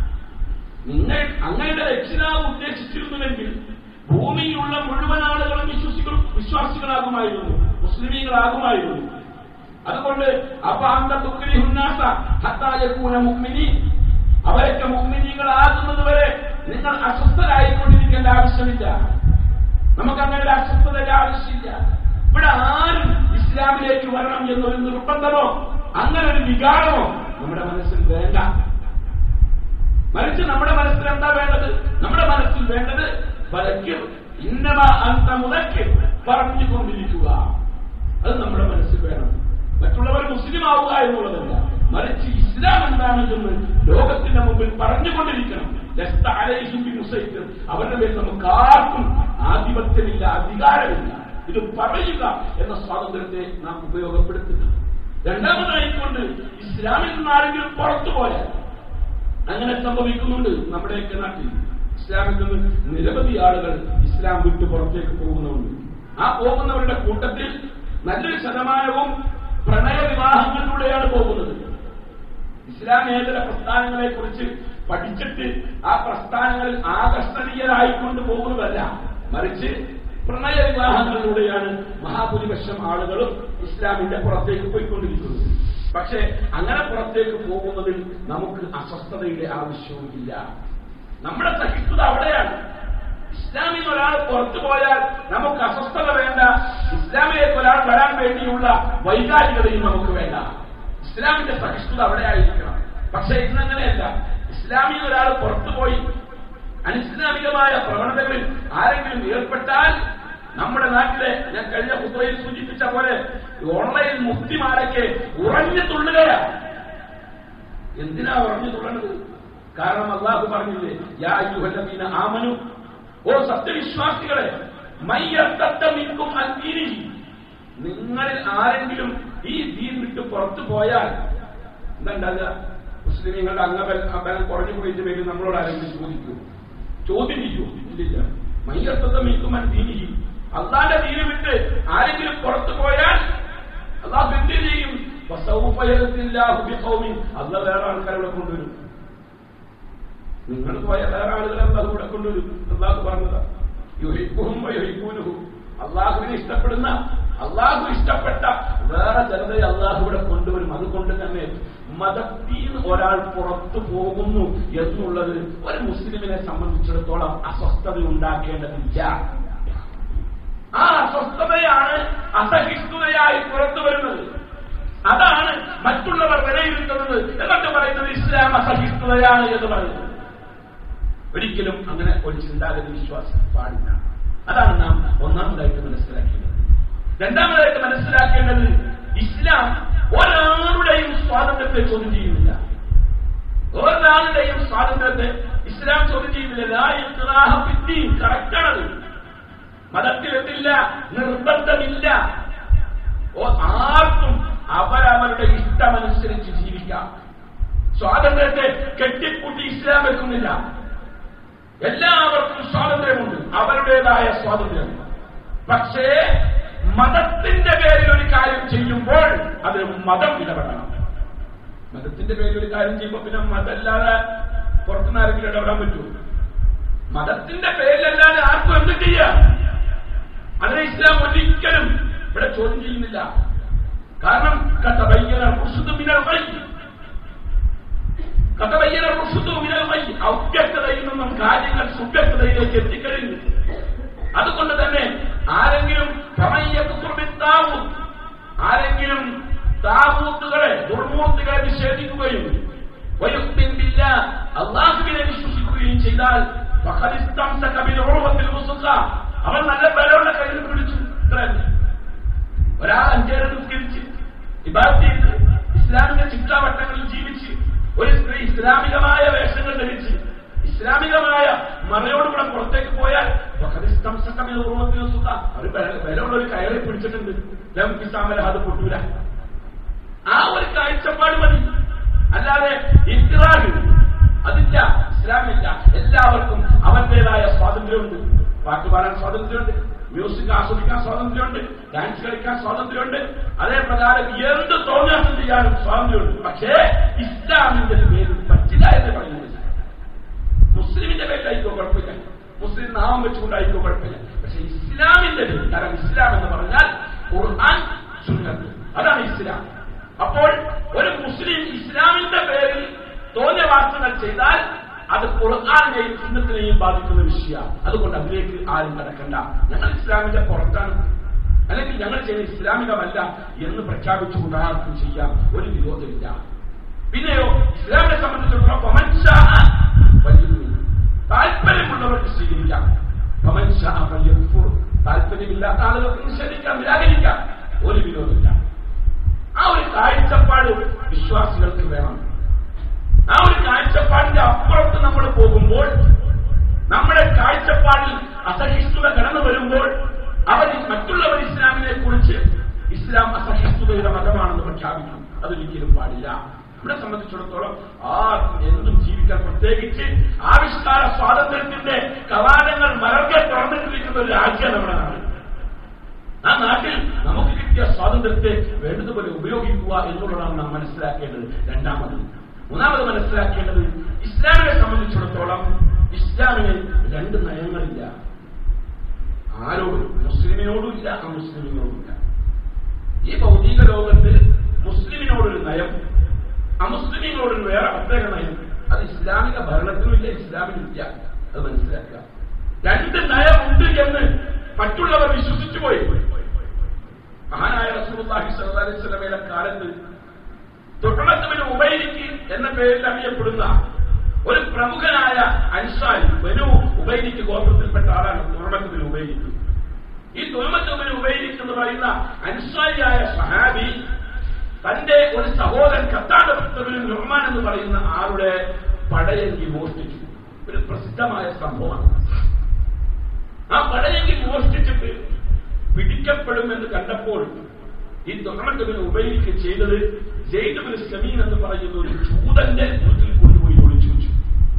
നിങ്ങൾ അങ്ങയുടെ രക്ഷിതാവ് ഉദ്ദേശിച്ചിരുന്നുവെങ്കിൽ ഭൂമിയിലുള്ള മുഴുവൻ ആളുകളും വിശ്വസികൾ വിശ്വാസികളാകുമായിരുന്നു മുസ്ലിമീങ്ങളാകുമായിരുന്നു അതുകൊണ്ട് അപ്പൊ അന്ത തുക്രി ഹുന്നാസ ഹത്തായക്കൂന മുഗ്മിനി അവരൊക്കെ മുഗ്മിനികളാകുന്നത് വരെ നിങ്ങൾ അസ്വസ്ഥരായിക്കൊണ്ടിരിക്കേണ്ട ആവശ്യമില്ല നമുക്ക് അങ്ങനെ ഒരു അസ്വസ്ഥതയുടെ ആവശ്യമില്ല ഇവിടെ ആരും ഇസ്ലാമിലേക്ക് വരണം എന്നൊരു നിർബന്ധമോ അങ്ങനെ ഒരു വികാരമോ നമ്മുടെ മനസ്സിൽ വേണ്ട മറിച്ച് നമ്മുടെ മനസ്സിൽ എന്താ വേണ്ടത് നമ്മുടെ മനസ്സിൽ വേണ്ടത് വലയ്ക്കും ഇന്നമ അന്ത മുതയ്ക്ക് പറഞ്ഞുകൊണ്ടിരിക്കുക അത് നമ്മുടെ മനസ്സിൽ വേണം മറ്റുള്ളവർ മുസ്ലിം ആവുക എന്നുള്ളതല്ല മറിച്ച് ഇസ്ലാം എന്താണെന്ന് ലോകത്തിന്റെ മുമ്പിൽ പറഞ്ഞുകൊണ്ടിരിക്കണം ലസ്ത അലൈഹിം ബിമുസൈത്തിർ. അവരുടെ മേൽ നമുക്ക് ആർക്കും ആധിപത്യമില്ല അധികാരമില്ല ഇത് പറയുക എന്ന സ്വാതന്ത്ര്യത്തെ നാം ഉപയോഗപ്പെടുത്തുക രണ്ടാമതായിക്കൊണ്ട് ഇസ്ലാമിൽ നിന്ന് ആരെങ്കിലും പുറത്തു പോയാൽ അങ്ങനെ സംഭവിക്കുന്നുണ്ട് നമ്മുടെയൊക്കെ നാട്ടിൽ ഇസ്ലാമിൽ നിന്ന് നിരവധി ആളുകൾ ഇസ്ലാം വിട്ട് പുറത്തേക്ക് പോകുന്നുണ്ട് ആ പോകുന്നവരുടെ കൂട്ടത്തിൽ നല്ലൊരു ശതമാനവും പ്രണയ വിവാഹങ്ങളിലൂടെയാണ് പോകുന്നത് ഇസ്ലാമേതര പ്രസ്ഥാനങ്ങളെ കുറിച്ച് പഠിച്ചിട്ട് ആ പ്രസ്ഥാനങ്ങളിൽ ആകർഷണീയരായിക്കൊണ്ട് പോകുന്നതല്ല മറിച്ച് പ്രണയ വിവാഹങ്ങളിലൂടെയാണ് മഹാഭൂരിപക്ഷം ആളുകളും ഇസ്ലാമിന്റെ പുറത്തേക്ക് പോയിക്കൊണ്ടിരിക്കുന്നത് പക്ഷേ അങ്ങനെ പുറത്തേക്ക് പോകുന്നതിൽ നമുക്ക് അസ്വസ്ഥതയുടെ ആവശ്യവും ഇല്ല നമ്മുടെ സഹിഷ്ണുത അവിടെയാണ് ഇസ്ലാമിൽ നിന്ന് ഒരാൾ പുറത്തു പോയാൽ നമുക്ക് അസ്വസ്ഥത വേണ്ട ഇസ്ലാമിലേക്ക് ഒരാൾ വരാൻ വേണ്ടിയുള്ള വൈകാരികതയും നമുക്ക് വേണ്ട ഇസ്ലാമിന്റെ സഹിഷ്ണുത അവിടെ ആയിരിക്കണം പക്ഷേ ഇന്നങ്ങനെയല്ല ഇസ്ലാമിൽ നിന്ന് ഒരാൾ പുറത്തുപോയി അനിസ്ലാമികമായ പ്രവണതകളിൽ ആരെങ്കിലും ഏർപ്പെട്ടാൽ നമ്മുടെ നാട്ടിലെ ഞാൻ കഴിഞ്ഞ പുത്രയിൽ സൂചിപ്പിച്ച പോലെ ഓൺലൈൻ മുക്തിമാരൊക്കെ ഉറഞ്ഞു തുള്ളുകയാണ് എന്തിനാ ഉറഞ്ഞു തുള്ളണത് കാരണം അള്ളാഹു പറഞ്ഞില്ലേ യാ അയ്യുഹല്ലദീന ആമനു ഓ സത്യവിശ്വാസികളെ മയ്യത്തമിക്കും അന്തീരി നിങ്ങളിൽ ആരെങ്കിലും ഈ ദീൻ വിട്ട് പുറത്തു പോയാൽ എന്താണ്ടാകുക മുസ്ലിമീങ്ങളുടെ അംഗബൽ ബലം കുറഞ്ഞു പോയിട്ട് വരും നമ്മളോട് ആരെങ്കിലും ചോദിക്കൂ ചോദ്യം ചെയ്യൂ ഇല്ലില്ല മയ്യത്തമിക്കും അന്തീരി അള്ളാന്റെ ദീന് വിട്ട് ആരെങ്കിലും പുറത്തു പോയാൽ അള്ളാഹ് എന്ത് ചെയ്യും വസൗഫയത്തില്ലാഹു ബിഖൗമിൻ അള്ളാഹ് വേറെ ആൾക്കാരെ കൊണ്ടുവരും നിങ്ങൾ പോയ വേറെ ആളുകളെ അള്ളാഹു ഇവിടെ കൊണ്ടുവരും അള്ളാഹു പറഞ്ഞതാ യുഹിക്കുഹും യുഹിക്കൂനുഹും അള്ളാഹുവിനെ ഇഷ്ടപ്പെടുന്ന അള്ളാഹു ഇഷ്ടപ്പെട്ട വേറെ ജനതയെ അള്ളാഹു ഇവിടെ കൊണ്ടുവരും അതുകൊണ്ട് തന്നെ മതത്തിൽ ഒരാൾ പുറത്തു പോകുന്നു എന്നുള്ളത് ഒരു മുസ്ലിമിനെ സംബന്ധിച്ചിടത്തോളം അസ്വസ്ഥത ഉണ്ടാക്കേണ്ടതില്ല ആ അസ്വസ്ഥതയാണ് അസഹിഷ്ണുതയായി പുറത്തു വരുന്നത് അതാണ് മറ്റുള്ളവർ വിലയിരുത്തുന്നത് എന്നൊക്കെ പറയുന്നത് ഇസ്ലാം അസഹിഷ്ണുതയാണ് എന്ന് പറയുന്നത് ഒരിക്കലും അങ്ങനെ ഒരു ചിന്താഗതി വിശ്വാസം പാടില്ല അതാണ് നാം ഒന്നാമതായിട്ട് മനസ്സിലാക്കേണ്ടത് രണ്ടാമതായിട്ട് മനസ്സിലാക്കേണ്ടത് ഇസ്ലാം ഒരാളുടെയും സ്വാതന്ത്ര്യത്തെ ചോദ്യം ചെയ്യുന്നില്ല ഒരാളുടെയും സ്വാതന്ത്ര്യത്തെ ഇസ്ലാം ചോദ്യം ചെയ്യുന്നില്ല ലാ ഇക്റാഹ ഫിദ്ദീൻ. കറക്റ്റാണത് മതത്തിലെത്തില്ല നിർബന്ധമില്ല ഓ ആർക്കും അവരവരുടെ ഇഷ്ടമനുസരിച്ച് ജീവിക്കാം സ്വാതന്ത്ര്യത്തെ കെട്ടിപ്പൂട്ടി ഇസ്ലാം വെക്കുന്നില്ല എല്ലാവർക്കും സ്വാതന്ത്ര്യമുണ്ട് അവരുടേതായ സ്വാതന്ത്ര്യം പക്ഷേ മതത്തിന്റെ പേരിൽ ഒരു കാര്യം ചെയ്യുമ്പോൾ അത് മതം ഇടപെടണം മതത്തിന്റെ പേരിൽ ഒരു കാര്യം ചെയ്യുമ്പോൾ പിന്നെ മതമല്ലാതെ പുറത്തുനിന്ന് ആരെങ്കിലും ഇടപെടാൻ പറ്റുമോ മതത്തിന്റെ പേരിലല്ലാതെ ആർക്കും എന്ത് ചെയ്യാം അതിനെ ഇസ്ലാം ഒരിക്കലും ഇവിടെ ചോദ്യം ചെയ്യുന്നില്ല കാരണം കഥബയ്യന റുസുദ് മിനൽ വൈ കഥബയ്യന റുസുദ് മിനൽ വൈ അവ്യക്തതയിൽ നിന്നും കാര്യങ്ങൾ സുവ്യക്തതയിലേക്ക് എത്തിക്കഴിഞ്ഞു അതുകൊണ്ട് തന്നെ ആരെങ്കിലും പ്രമയ്യക്കുറിത്താവൂ ആരെങ്കിലും താവൂത്തുകളെ ദുർമൂർത്തികളെ നിഷേധിക്കുകയും വയുക്തില്ല അള്ളാഹുവിനെ വിശ്വസിക്കുകയും ചെയ്താൽ ഫഖദിസ്തംസക ബിൽഉർവത്തിൽ വുസ്ഖ. അവൻ നല്ല ബലമുള്ള കയ്യിൽ പിടിച്ചു ഇത്ര തന്നെ. ഒരാൾ അഞ്ചേരം നിസ്കരിച്ച് ഇബാദത്ത് ചെയ്ത് ഇസ്ലാമിക ചിട്ടാവട്ടങ്ങളിൽ ജീവിച്ച് ഒരു സ്ത്രീ ഇസ്ലാമികമായ വേഷങ്ങൾ ധരിച്ച് ഇസ്ലാമികമായ മറയോടുകൂടെ പുറത്തേക്ക് പോയാൽ ഫഖദിസ്തംസക ബിൽഉർവത്തിൽ വുസ്ഖ. അവർ ബല- ബലമുള്ള ഒരു കയറി പിടിച്ചിട്ടുണ്ട് ലം കിസാമല അത് പൊട്ടൂല ആ ഒരു കാഴ്ചപ്പാട് മതി അല്ലാതെ ഇത്തിറാഹ് അതില്ല ഇസ്ലാമില്ല എല്ലാവർക്കും അവന്റേതായ സ്വാതന്ത്ര്യമുണ്ട് പാട്ട് പാടാൻ സ്വാതന്ത്ര്യമുണ്ട് മ്യൂസിക് ആസ്വദിക്കാൻ സ്വാതന്ത്ര്യമുണ്ട് ഡാൻസ് കളിക്കാൻ സ്വാതന്ത്ര്യമുണ്ട് അതേ പ്രകാരം എന്ത് തോന്നാസം ചെയ്യാനും സ്വാതന്ത്ര്യമുണ്ട് പക്ഷേ ഇസ്ലാമിന്റെ പേരിൽ പറ്റില്ല എന്ന് പറയുന്നത് മുസ്ലിമിന്റെ പേരിലായിക്കോ കുഴപ്പമില്ല മുസ്ലിം നാമം വെച്ചുകൊണ്ടായിക്കോ കുഴപ്പമില്ല പക്ഷെ ഇസ്ലാമിന്റെ പേരിൽ കാരണം ഇസ്ലാം എന്ന് പറഞ്ഞാൽ ഖുർആൻ സുന്നത്ത് അതാണ് ഇസ്ലാം അപ്പോൾ ഒരു മുസ്ലിം ഇസ്ലാമിന്റെ പേരിൽ തോന്നിയ വാർത്തകൾ ചെയ്താൽ അത് ഖുർആാനെയും സുന്നത്തിനെയും ബാധിക്കുന്ന വിഷയമാണ് അതുകൊണ്ട് അതിലേക്ക് ആരും കടക്കണ്ട ഞങ്ങൾ ഇസ്ലാമിന്റെ പുറത്താണ് അല്ലെങ്കിൽ ഞങ്ങൾ ചെയ്യുന്ന ഇസ്ലാമികമല്ല എന്ന് പ്രഖ്യാപിച്ചുകൊണ്ട് ആർക്കും ചെയ്യാം ഒരു വിരോധമില്ല പിന്നെയോ ഇസ്ലാമിനെ സംബന്ധിച്ചിടത്തോളം ഫമൻ ശാഅ ഫല്യുമിൻ. താല്പര്യമുള്ളവർക്ക് സ്വീകരിക്കാം ഫമൻ ശാഅ ഫല്യക്ഫുർ. താല്പര്യമില്ലാത്ത ആളുകൾക്ക് നിഷേധിക്കാം നിരാകരിക്കാം ഒരു വിരോധമില്ല ആ ഒരു കാഴ്ചപ്പാട് വിശ്വാസികൾക്ക് വേണം ആ ഒരു കാഴ്ചപ്പാടിന്റെ അപ്പുറത്ത് നമ്മൾ പോകുമ്പോൾ നമ്മുടെ കാഴ്ചപ്പാടിൽ അസഹിഷ്ണുത കടന്നു വരുമ്പോൾ അവർ മറ്റുള്ളവർ ഇസ്ലാമിനെ കുറിച്ച് ഇസ്ലാം അസഹിഷ്ണുതയുടെ മതമാണെന്ന് പ്രഖ്യാപിക്കും അതൊരിക്കലും പാടില്ല നമ്മളെ സംബന്ധിച്ചിടത്തോളം ആ എന്തും ജീവിക്കാൻ പ്രത്യേകിച്ച് ആവിഷ്കാര സ്വാതന്ത്ര്യത്തിന്റെ കവാടങ്ങൾ മലർക്കെ തുറന്നിട്ടിരിക്കുന്ന ഒരു രാജ്യം നമ്മുടെ നാട് ആ നാട്ടിൽ നമുക്ക് കിട്ടിയ സ്വാതന്ത്ര്യത്തെ വേണ്ടതുപോലെ ഉപയോഗിക്കുക എന്നുള്ളതാണ് നാം മനസ്സിലാക്കേണ്ടത് രണ്ടാമത് മൂന്നാമത് മനസ്സിലാക്കേണ്ടത് ഇസ്ലാമിനെ സംബന്ധിച്ചിടത്തോളം ഇസ്ലാമിന് രണ്ട് നയങ്ങളില്ല ആരോടും മുസ്ലിമിനോടും ഇല്ല അമുസ്ലിമിനോടും ഇല്ല ഈ ഭൗതിക ലോകത്ത് മുസ്ലിമിനോടൊരു നയം അമുസ്ലിമിനോടൊരു വേറെ പ്രത്യേക നയം അത് ഇസ്ലാമിക ഭരണത്തിനുമില്ല ഇസ്ലാമിനില്ല അത് മനസ്സിലാക്കുക രണ്ട് നയമുണ്ട് എന്ന് മറ്റുള്ളവർ വിശ്വസിച്ചു പോയി മഹാനായ റസൂലുള്ളാഹി സ്വല്ലല്ലാഹി അലൈഹി വസല്ലമയുടെ കാലത്ത് തൊട്ടത്തുവിന് ഉബൈദിക്ക് എന്ന പേരിൽ അറിയപ്പെടുന്ന ഒരു പ്രമുഖനായ അൻസാരി ബനു ഉബൈദിക്ക് ഗോത്രത്തിൽപ്പെട്ട ആളാണ് തുറമത്തുവിന് ഉബൈദിക്ക് ഈ തുറമത്തുവിന് ഉബൈദിക്ക് എന്ന് പറയുന്ന അൻസാരിയായ സഹാബി തന്റെ ഒരു സഹോദരൻ കത്താടത്തുവിന് നുഹ്മാൻ എന്ന് പറയുന്ന ആളുടെ പടയങ്കി മോഷ്ടിച്ചു ഒരു പ്രസിദ്ധമായ സംഭവമാണ് ആ പടയങ്കി മോഷ്ടിച്ചിട്ട് പിടിക്കപ്പെടുമെന്ന് കണ്ടപ്പോൾ ഈ തൊണ്ണൂറ്റൊന്നിന് ഉപയോഗിക്ക് ചെയ്തത് ജെയ്ദുബിന് സമീൻ എന്ന് പറയുന്ന ഒരു ചൂതന്റെ വീട്ടിൽ കൊണ്ടുപോയി ഒളിച്ചു വെച്ചു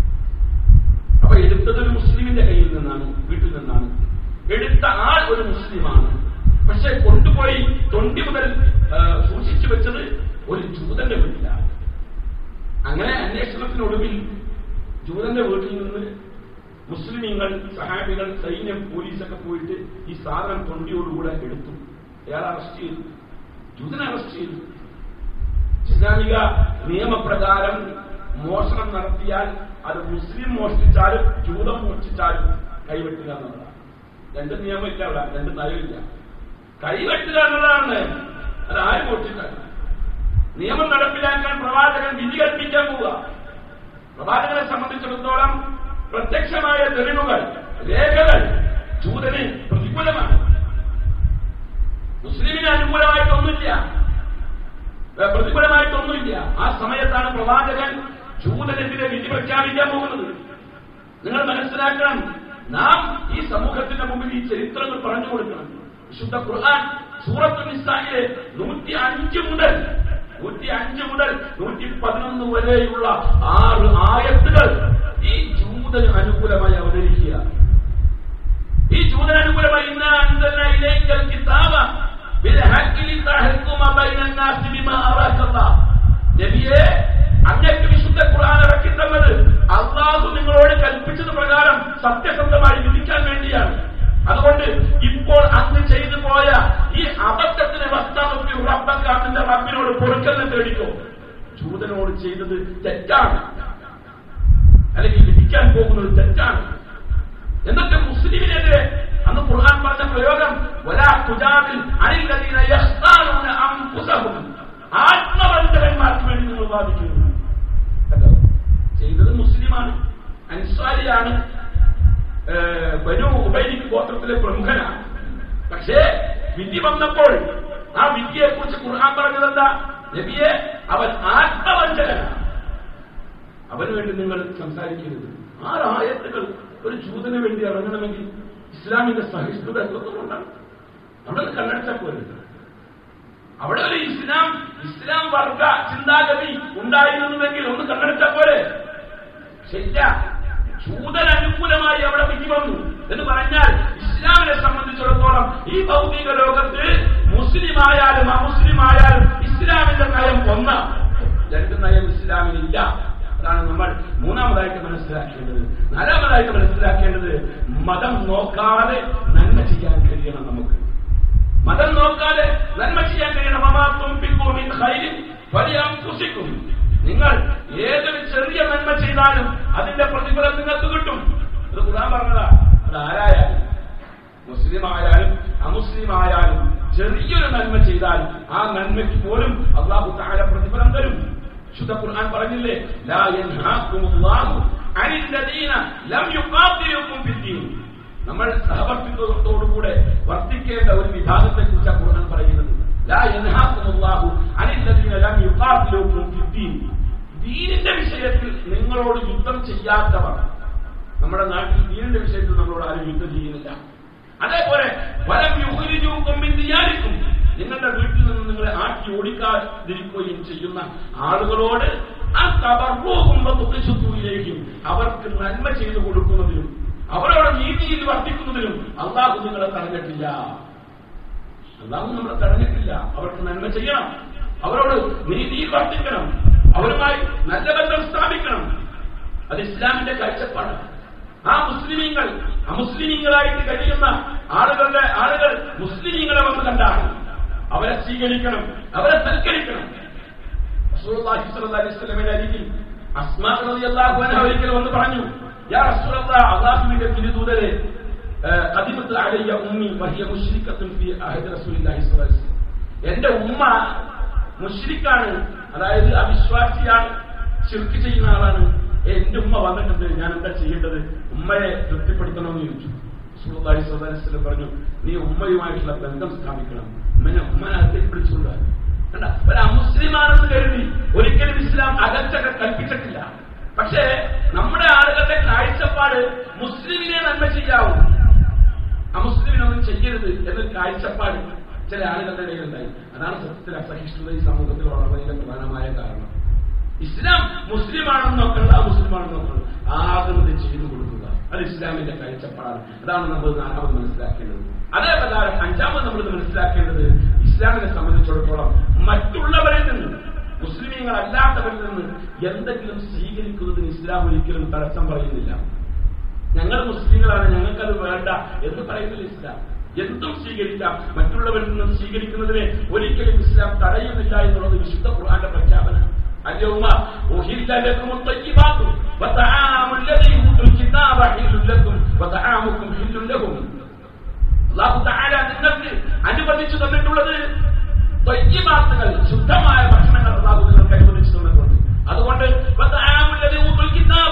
അപ്പൊ എടുത്തത് ഒരു മുസ്ലിമിന്റെ കയ്യിൽ നിന്നാണ് വീട്ടിൽ നിന്നാണ് എടുത്ത ആൾ ഒരു മുസ്ലിമാണ് പക്ഷെ കൊണ്ടുപോയി തൊണ്ടി മുതൽ ആ, സൂക്ഷിച്ചു വെച്ചത് ഒരു ജൂതന്റെ വീട്ടിലാണ് അങ്ങനെ അന്വേഷണത്തിനൊടുവിൽ ജൂതന്റെ വീട്ടിൽ നിന്ന് മുസ്ലിമീങ്ങൾ സഹാബികൾ സൈന്യം പോലീസൊക്കെ പോയിട്ട് ഈ സാധനം തൊണ്ടിയോടുകൂടെ എടുത്തു അയാൾ അറസ്റ്റ് ചെയ്തു ജൂതനെ അറസ്റ്റ് ചെയ്തു ഇസ്ലാമിക നിയമപ്രകാരം മോഷണം നടത്തിയാൽ അത് മുസ്ലിം മോഷ്ടിച്ചാലും ജൂതം മോഷ്ടിച്ചാലും കൈവെട്ടുക എന്നുള്ളതാണ് രണ്ട് നിയമമില്ല അവിടെ രണ്ട് നയമില്ല കൈവെട്ടുക എന്നുള്ളതാണ് അത് ആരും മോഷ്ടിച്ചാൽ നിയമം നടപ്പിലാക്കാൻ പ്രവാചകൻ വിധി കൽപ്പിക്കാൻ പോവുക പ്രവാചകനെ സംബന്ധിച്ചിടത്തോളം പ്രത്യക്ഷമായ തെളിവുകൾ രേഖകൾ ജൂതന് പ്രതികൂലമാണ് മുസ്ലിമിന് അനുകൂലമായിട്ടൊന്നുമില്ല ഏ, പ്രതികൂലമായിട്ടൊന്നുമില്ല ആ സമയത്താണ് പ്രവാചകൻ ജൂതനെതിരെ വിധി പ്രഖ്യാപിക്കാൻ പോകുന്നത് നിങ്ങൾ മനസ്സിലാക്കണം നാം ഈ സമൂഹത്തിന്റെ മുമ്പിൽ ഈ ചരിത്രങ്ങൾ പറഞ്ഞു കൊടുക്കണം വിശുദ്ധ ഖുർആൻ സൂറത്ത് നിസായിലെ നൂറ്റി അഞ്ച് മുതൽ നൂറ്റി അഞ്ച് മുതൽ നൂറ്റി പതിനൊന്ന് വരെയുള്ള ആറ് ആയത്തുകൾ ഈ ജൂതന് അനുകൂലമായി അവതരിക്കുക ഈ ജൂതന് അനുകൂലമായി ഇന്നാ അൻസൽനാ ഇലൈക്കൽ കിതാബ ബിൽഹഖി ലിതഹ്കുമ ബൈനൻ നാസി ബിമാ അറാക്കല്ലാഹ് നബിയെ അങ്ങക്ക് വിശുദ്ധ ഖുർആൻ ഇറക്കി തന്നത് അള്ളാഹു നിങ്ങളോട് കൽപ്പിച്ചത് പ്രകാരം സത്യസന്ധമായി വിധിക്കാൻ വേണ്ടിയാണ് അതുകൊണ്ട് ഇപ്പോൾ അങ്ങ് ചെയ്തു പോയ ഈ അബദ്ധത്തിന് വസ്താനൊക്കെ റബ്ബക്കാത്തിന്റെ റബ്ബിനോട് പൊറുക്കലിനെ തേടിക്കോ ജൂതനോട് ചെയ്തത് തെറ്റാണ് അല്ലെങ്കിൽ വിധിക്കാൻ പോകുന്നത് തെറ്റാണ് എന്നിട്ട് മുസ്ലിമിനെതിരെ അന്ന് ഖുർആൻ പറഞ്ഞ പ്രയോഗം വലാ തുജാദിൽ അനില്ലദീന യഖ്താനൂന അൻഫുസഹും ആത്മബന്ധകന്മാർക്ക് വേണ്ടി നിങ്ങൾ വാദിക്കുന്നു കണ്ടോ? ചെയ്തത് മുസ്ലിമാണ് അൻസാരിയാണ് ഏഹ്, ബനു ഉബൈദിക്ക് ഗോത്രത്തിലെ പ്രമുഖനാണ് പക്ഷേ വിധി വന്നപ്പോൾ ആ വിധിയെ കുറിച്ച് ഖുർആൻ പറഞ്ഞതെന്താ നബിയെ അവൻ ആത്മവഞ്ചകനാണ് അവന് വേണ്ടി നിങ്ങൾ സംസാരിക്കരുത് ആറായത്തുകൾ ഒരു ജൂതന് വേണ്ടി ഇറങ്ങണമെങ്കിൽ ഇസ്ലാമിന്റെ സഹിഷ്ണുത എത്രത്തോളം അവിടെ കണ്ണടച്ചാൽ പോരുത് അവിടെ ഒരു ഇസ്ലാം ഇസ്ലാം വർഗ ചിന്താഗതി ഉണ്ടായിരുന്നുവെങ്കിൽ ഒന്ന് കണ്ണടച്ചാൽ പോരെ ശരിയ ജൂതൻ അനുകൂലമായി അവിടെ വിധി വന്നു എന്ന് പറഞ്ഞാൽ ഇസ്ലാമിനെ സംബന്ധിച്ചിടത്തോളം ഈ ഭൗതിക ലോകത്ത് മുസ്ലിം ആയാലും അമുസ്ലിം ആയാലും ഇസ്ലാമിന്റെ നയം ഒന്ന് രണ്ട് നയം ഇസ്ലാമിനില്ല അതാണ് നമ്മൾ മൂന്നാമതായിട്ട് മനസ്സിലാക്കേണ്ടത് നാലാമതായിട്ട് മനസ്സിലാക്കേണ്ടത് മതം നോക്കാതെ നന്മ ചെയ്യാൻ കഴിയണം നമുക്ക് മതം നോക്കാതെ നന്മ ചെയ്യാൻ കഴിയണം മമാത്തും പിക്കുമിൻ ഖൈരിൻ ഫലിയൻഫുസിക്കും നിങ്ങൾ ഏതൊരു ചെറിയ നന്മ ചെയ്താലും അതിന്റെ പ്രതിഫലം നിങ്ങൾക്ക് കിട്ടും ഇത് ഖുർആൻ പറഞ്ഞതാ അത് ആരായാലും മുസ്ലിം ആയാലും അമുസ്ലിം ആയാലും ചെറിയൊരു നന്മ ചെയ്താൽ ആ നന്മയ്ക്ക് പോലും അള്ളാഹു താര പ്രതിഫലം തരും ശുദ്ധ ഖുർആൻ പറഞ്ഞില്ലേ ലാ യൻഹാകുമുല്ലാഹു അനിൽ ലദീന ലം യുഖാതിലുക്കും ഫിദ്ദീൻ നമ്മൾ സഹവർത്തിത്വത്തോടുകൂടെ വർത്തിക്കേണ്ട ഒരു വിഭാഗത്തെ കുറിച്ചാണ് ഖുർആൻ പറയുന്നത് ലാ യൻഹാകുമുല്ലാഹു അനിൽ ലദീന ലം യുഖാതിലുക്കും ഫിദ്ദീൻ ദീനിന്റെ വിഷയത്തിൽ നിങ്ങളോട് യുദ്ധം ചെയ്യാത്തവർ നമ്മുടെ നാട്ടിൽ ദീനിന്റെ വിഷയത്തിൽ നമ്മളോട് ആരും യുദ്ധം ചെയ്യുന്നില്ല അതേപോലെ വലം യുഹരിജൂക്കും വിചാരിക്കും നിങ്ങളുടെ വീട്ടിൽ നിന്ന് നിങ്ങളെ ആട്ടി ഓടിക്കാതിരിക്കുകയും ചെയ്യുന്ന ആളുകളോട് ആ തബർവവും തുകശുദ്ധയിലേക്കും അവർക്ക് നന്മ ചെയ്തു കൊടുക്കുന്നതിനും അവരോട് നീതിയിൽ വർദ്ധിക്കുന്നതിനും അള്ളാഹു നിങ്ങളെ തടഞ്ഞിട്ടില്ല അള്ളാഹു നമ്മളെ തടഞ്ഞിട്ടില്ല അവർക്ക് നന്മ ചെയ്യണം അവരോട് നീതിയിൽ വർദ്ധിക്കണം അവരുമായി നല്ല ബന്ധം സ്ഥാപിക്കണം അത് ഇസ്ലാമിന്റെ കാഴ്ചപ്പാടാണ് ആ മുസ്ലിമീങ്ങൾ അമുസ്ലിമീങ്ങളായിട്ട് കഴിയുന്ന ആളുകളുടെ ആളുകൾ മുസ്ലിമീങ്ങളെ വന്ന് കണ്ടാണ് അവരെ സ്വീകരിക്കണം അവരെ സൽക്കരിക്കണം റസൂലുള്ളാഹി സ്വല്ലല്ലാഹു അലൈഹി വസല്ലമയുടെ അരികിൽ അസ്മാ റളിയല്ലാഹു അൻഹ ഒരിക്കൽ വന്ന് പറഞ്ഞു യാ റസൂലല്ലാഹ് അല്ലാഹുവിന്റെ തിരുദൂതരെ ഖദിമത്ത് അലയ്യ ഉമ്മി വഹിയ മുശ്രിക്കത്തുൻ ഫീ അഹദി റസൂലില്ലാഹി സ്വല്ലല്ലാഹു അലൈഹി വസല്ലം എന്റെ ഉമ്മ മുശ്രിക്കാണ് അതായത് അവിശ്വാസിയാണ് ശിർക്ക് ചെയ്യുന്ന ആളാണ് എന്റെ ഉമ്മ വന്നിട്ടുണ്ട് ഞാൻ എന്താ ചെയ്യേണ്ടത് ഉമ്മയെ തൃപ്തിപ്പെടുത്തണമെന്ന് ചോദിച്ചു സുഹൃത്തായി സ്വദാരിസ്ഥലം പറഞ്ഞു നീ ഉമ്മയുമായിട്ടുള്ള ബന്ധം സ്ഥാപിക്കണം ഉമ്മനെ ഉമ്മനെ അകത്തേക്ക് പിടിച്ചുകൊണ്ടുവാ കണ്ട ഒരു അമുസ്ലിമാണെന്ന് കരുതി ഒരിക്കലും ഇസ്ലാം അകത്തൊക്കെ കൽപ്പിച്ചിട്ടില്ല പക്ഷേ നമ്മുടെ ആളുകളുടെ കാഴ്ചപ്പാട് മുസ്ലിമിനെ നന്മ ചെയ്യാവൂ അമുസ്ലിമിനൊന്നും ചെയ്യരുത് എന്നൊരു കാഴ്ചപ്പാട് ചില ആളുകളുടെ ഇടയിലുണ്ടായി അതാണ് സത്യത്തിൽ അസഹിഷ്ണുത ഈ സമൂഹത്തിൽ വളർന്നതിന്റെ പ്രധാനമായ കാരണം ഇസ്ലാം മുസ്ലിമാണെന്ന് നോക്കണ്ട മുസ്ലിമാണെന്ന് നോക്കണം ആകുന്നത് ചെയ്തു കൊടുക്കുക അത് ഇസ്ലാമിന്റെ കാഴ്ചപ്പാടാണ് അതാണ് നമ്മൾ നാലാമത് മനസ്സിലാക്കേണ്ടത് അതേ പ്രകാരം അഞ്ചാമത് നമ്മൾ മനസ്സിലാക്കേണ്ടത് ഇസ്ലാമിനെ സംബന്ധിച്ചിടത്തോളം മറ്റുള്ളവരിൽ നിന്ന് മുസ്ലിമീങ്ങളല്ലാത്തവരിൽ നിന്ന് എന്തെങ്കിലും സ്വീകരിക്കുന്നതിന് ഇസ്ലാം ഒരിക്കലും തടസ്സം പറയുന്നില്ല ഞങ്ങൾ മുസ്ലിങ്ങളാണ് ഞങ്ങൾക്കത് വേണ്ട എന്ന് പറയുന്നില്ല ഇസ്ലാം എന്തും സ്വീകരിക്കാം മറ്റുള്ളവരിൽ നിന്നും സ്വീകരിക്കുന്നതിനെ ഒരിക്കലും ഇസ്ലാം തടയുന്നില്ല എന്നുള്ളത് വിശുദ്ധ ഖുർആന്റെ പ്രഖ്യാപനം اليوم أحل لكم الطيبات وطعام الذي أوتوا الكتاب حل لكم وطعامكم حل لهم അള്ളാഹു താര നിങ്ങൾക്ക് അനുവദിച്ചു തന്നിട്ടുള്ളത് ത്വയ്യിബാത്തുകൾ ശുദ്ധമായ ഭക്ഷണങ്ങൾ അള്ളാഹു നിങ്ങൾക്ക് അനുവദിച്ചു തന്നിട്ടുണ്ട് അതുകൊണ്ട് വതആമുല്ലദീ ഊതുൽ കിതാബ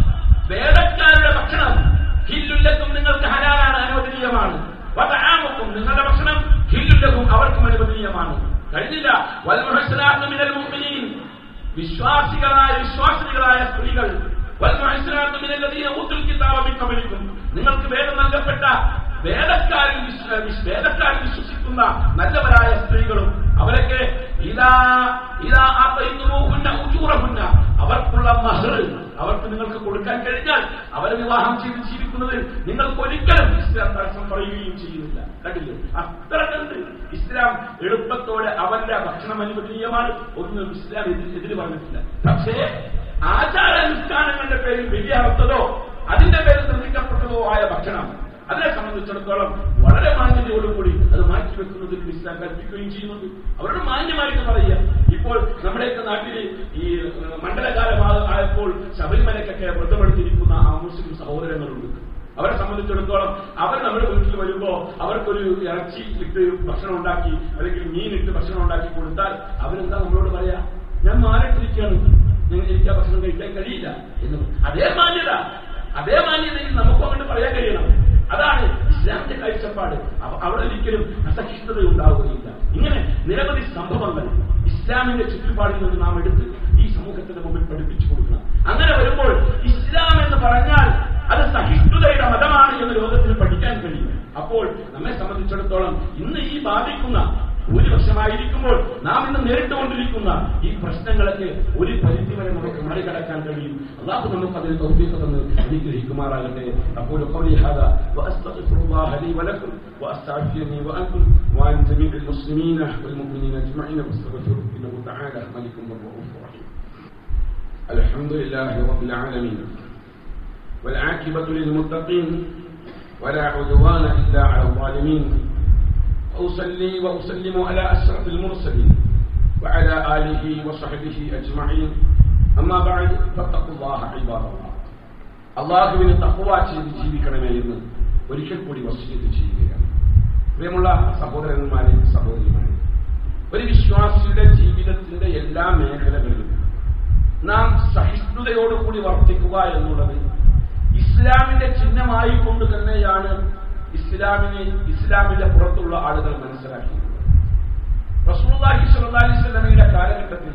വേദക്കാരുടെ ഭക്ഷണം ഹില്ലുല്ലക്കും നിങ്ങൾക്ക് ഹലാലാണ് അനുവദനീയമാണ് വതആമുക്കും നിങ്ങളുടെ ഭക്ഷണം ഹില്ലുല്ലക്കും അവർക്കും അനുവദനീയമാണ് കഴിഞ്ഞില്ല വൽമുഹസ്സനാത്തു മിനൽ മുഅ്മിനീൻ വിശ്വാസികളായ വിശ്വാസികളായ സ്ത്രീകൾ വൽമുഹസ്സനാത്തു മിനൽ ലദീന ഊതുൽ കിതാബ മിൻ ഖബലിക്കും നിങ്ങൾക്ക് വേദം നൽകപ്പെട്ട വേദക്കാരിൽ വിശ്വ- വിശ്വ- വേദക്കാരിൽ വിശ്വസിക്കുന്ന നല്ലവരായ സ്ത്രീകളും അവരൊക്കെ ഇതാ ഇതാ ആത്തൈത്തുമൂഹുന്ന ഉജൂറഹുന്ന അവർക്കുള്ള മഹർ അവർക്ക് നിങ്ങൾക്ക് കൊടുക്കാൻ കഴിഞ്ഞാൽ അവരെ വിവാഹം ചെയ്ത് ജീവിക്കുന്നത് നിങ്ങൾക്ക് ഒരിക്കലും ഇസ്ലാം തടസ്സം പറയുകയും ചെയ്യുന്നില്ല കണ്ടില്ലേ അത്ര കണ്ട് ഇസ്ലാം എളുപ്പത്തോടെ അവന്റെ ഭക്ഷണം അനുവദനീയമാണ് ഒന്നും ഇസ്ലാം എതിര് എതിര് പറഞ്ഞിട്ടില്ല പക്ഷേ ആചാരാനുഷ്ഠാനങ്ങളുടെ പേരിൽ ബലിയറുത്തതോ അതിന്റെ പേരിൽ നിർമ്മിക്കപ്പെട്ടതോ ആയ ഭക്ഷണം അതിനെ സംബന്ധിച്ചിടത്തോളം വളരെ മാന്യതയോടുകൂടി അത് മാറ്റിവെക്കുന്നതിൽ ഇസ്ലാം കൽപ്പിക്കുകയും ചെയ്യുന്നുണ്ട് അവരോട് മാന്യമായിട്ട് പറയുക ഇപ്പോൾ നമ്മുടെയൊക്കെ നാട്ടിൽ ഈ ഏഹ്, മണ്ഡലകാലം ആ- ആയപ്പോൾ ശബരിമലയ്ക്കൊക്കെ വ്രതമെടുത്തിരിക്കുന്ന ആ മുസ്ലിം സഹോദരങ്ങളുണ്ട് അവരെ സംബന്ധിച്ചിടത്തോളം അവർ നമ്മുടെ വീട്ടിൽ വരുമ്പോ അവർക്കൊരു ഇറച്ചി ഇട്ട് ഭക്ഷണം ഉണ്ടാക്കി അല്ലെങ്കിൽ മീൻ ഇട്ട് ഭക്ഷണം ഉണ്ടാക്കി കൊടുത്താൽ അവരെന്താ നമ്മളോട് പറയാ ഞാൻ മാറിയിട്ടിരിക്കുകയാണ് ഞങ്ങൾ എനിക്ക് ആ ഭക്ഷണം കഴിക്കാൻ കഴിയില്ല എന്ന് പറയും. അതേ മാന്യത അതേ മാന്യതയിൽ നമുക്കും അങ്ങോട്ട് പറയാൻ കഴിയണം അതാണ് ഇസ്ലാമിന്റെ കാഴ്ചപ്പാട് അവ- അവിടെ ഒരിക്കലും അസഹിഷ്ണുത ഉണ്ടാവുകയില്ല ഇങ്ങനെ നിരവധി സംഭവങ്ങൾ ഇസ്ലാമിന്റെ ചുറ്റുപാടിൽ നിന്ന് നാം എടുത്ത് ഈ സമൂഹത്തിന്റെ മുമ്പിൽ പഠിപ്പിച്ചു കൊടുക്കണം അങ്ങനെ വരുമ്പോൾ ഇസ്ലാം എന്ന് പറഞ്ഞാൽ അത് സഹിഷ്ണുതയുടെ മതമാണ് എന്ന് ലോകത്തിന് പഠിക്കാൻ കഴിയും അപ്പോൾ നമ്മെ സംബന്ധിച്ചിടത്തോളം ഇന്ന് ഈ ബാധിക്കുന്ന ഭൂരിപക്ഷമായിരിക്കുമ്പോൾ നാം ഇന്ന് നേരിട്ടുകൊണ്ടിരിക്കുന്ന ഈ പ്രശ്നങ്ങളൊക്കെ ഒരു പരിധി വരെ നമുക്ക് മറികടക്കാൻ കഴിയും അള്ളാഹു നമുക്ക് അതിന് തൗഫീഖ് തന്ന് അനുഗ്രഹിക്കുമാറാകട്ടെ അപ്പോൾ قولي هذا واستغفر الله لي ولكم واستعفيني وانتم وعن جميع المسلمين والمؤمنين اجمعين واستغفروه انه تعالى ملك رؤوف رحيم الحمد لله رب العالمين والعاقبة للمتقين ولا عدوان إلا على الظالمين وأصلي وأسلم على أشرف المرسلين وعلى آله وصحبه أجمعين أما بعد فاتقوا الله عباد الله അള്ളാഹുവിന് തക്കുവ ചെയ്ത് ജീവിക്കണമേ എന്ന് ഒരിക്കൽ കൂടി വസ്തുത ചെയ്യുകയാണ് പ്രിയമുള്ള സഹോദരന്മാരെ സഹോദരിമാരെ ഒരു വിശ്വാസിയുടെ ജീവിതത്തിന്റെ എല്ലാ മേഖലകളിലും നാം സഹിഷ്ണുതയോടുകൂടി വർത്തിക്കുക എന്നുള്ളത് ഇസ്ലാമിന്റെ ചിഹ്നമായി കൊണ്ട് തന്നെയാണ് ഇസ്ലാമിനെ ഇസ്ലാമിന്റെ പുറത്തുള്ള ആളുകൾ മനസ്സിലാക്കിയത് റസൂലുള്ളാഹി സ്വല്ലല്ലാഹി അലൈഹി വസല്ലമയുടെ കാലഘട്ടത്തിൽ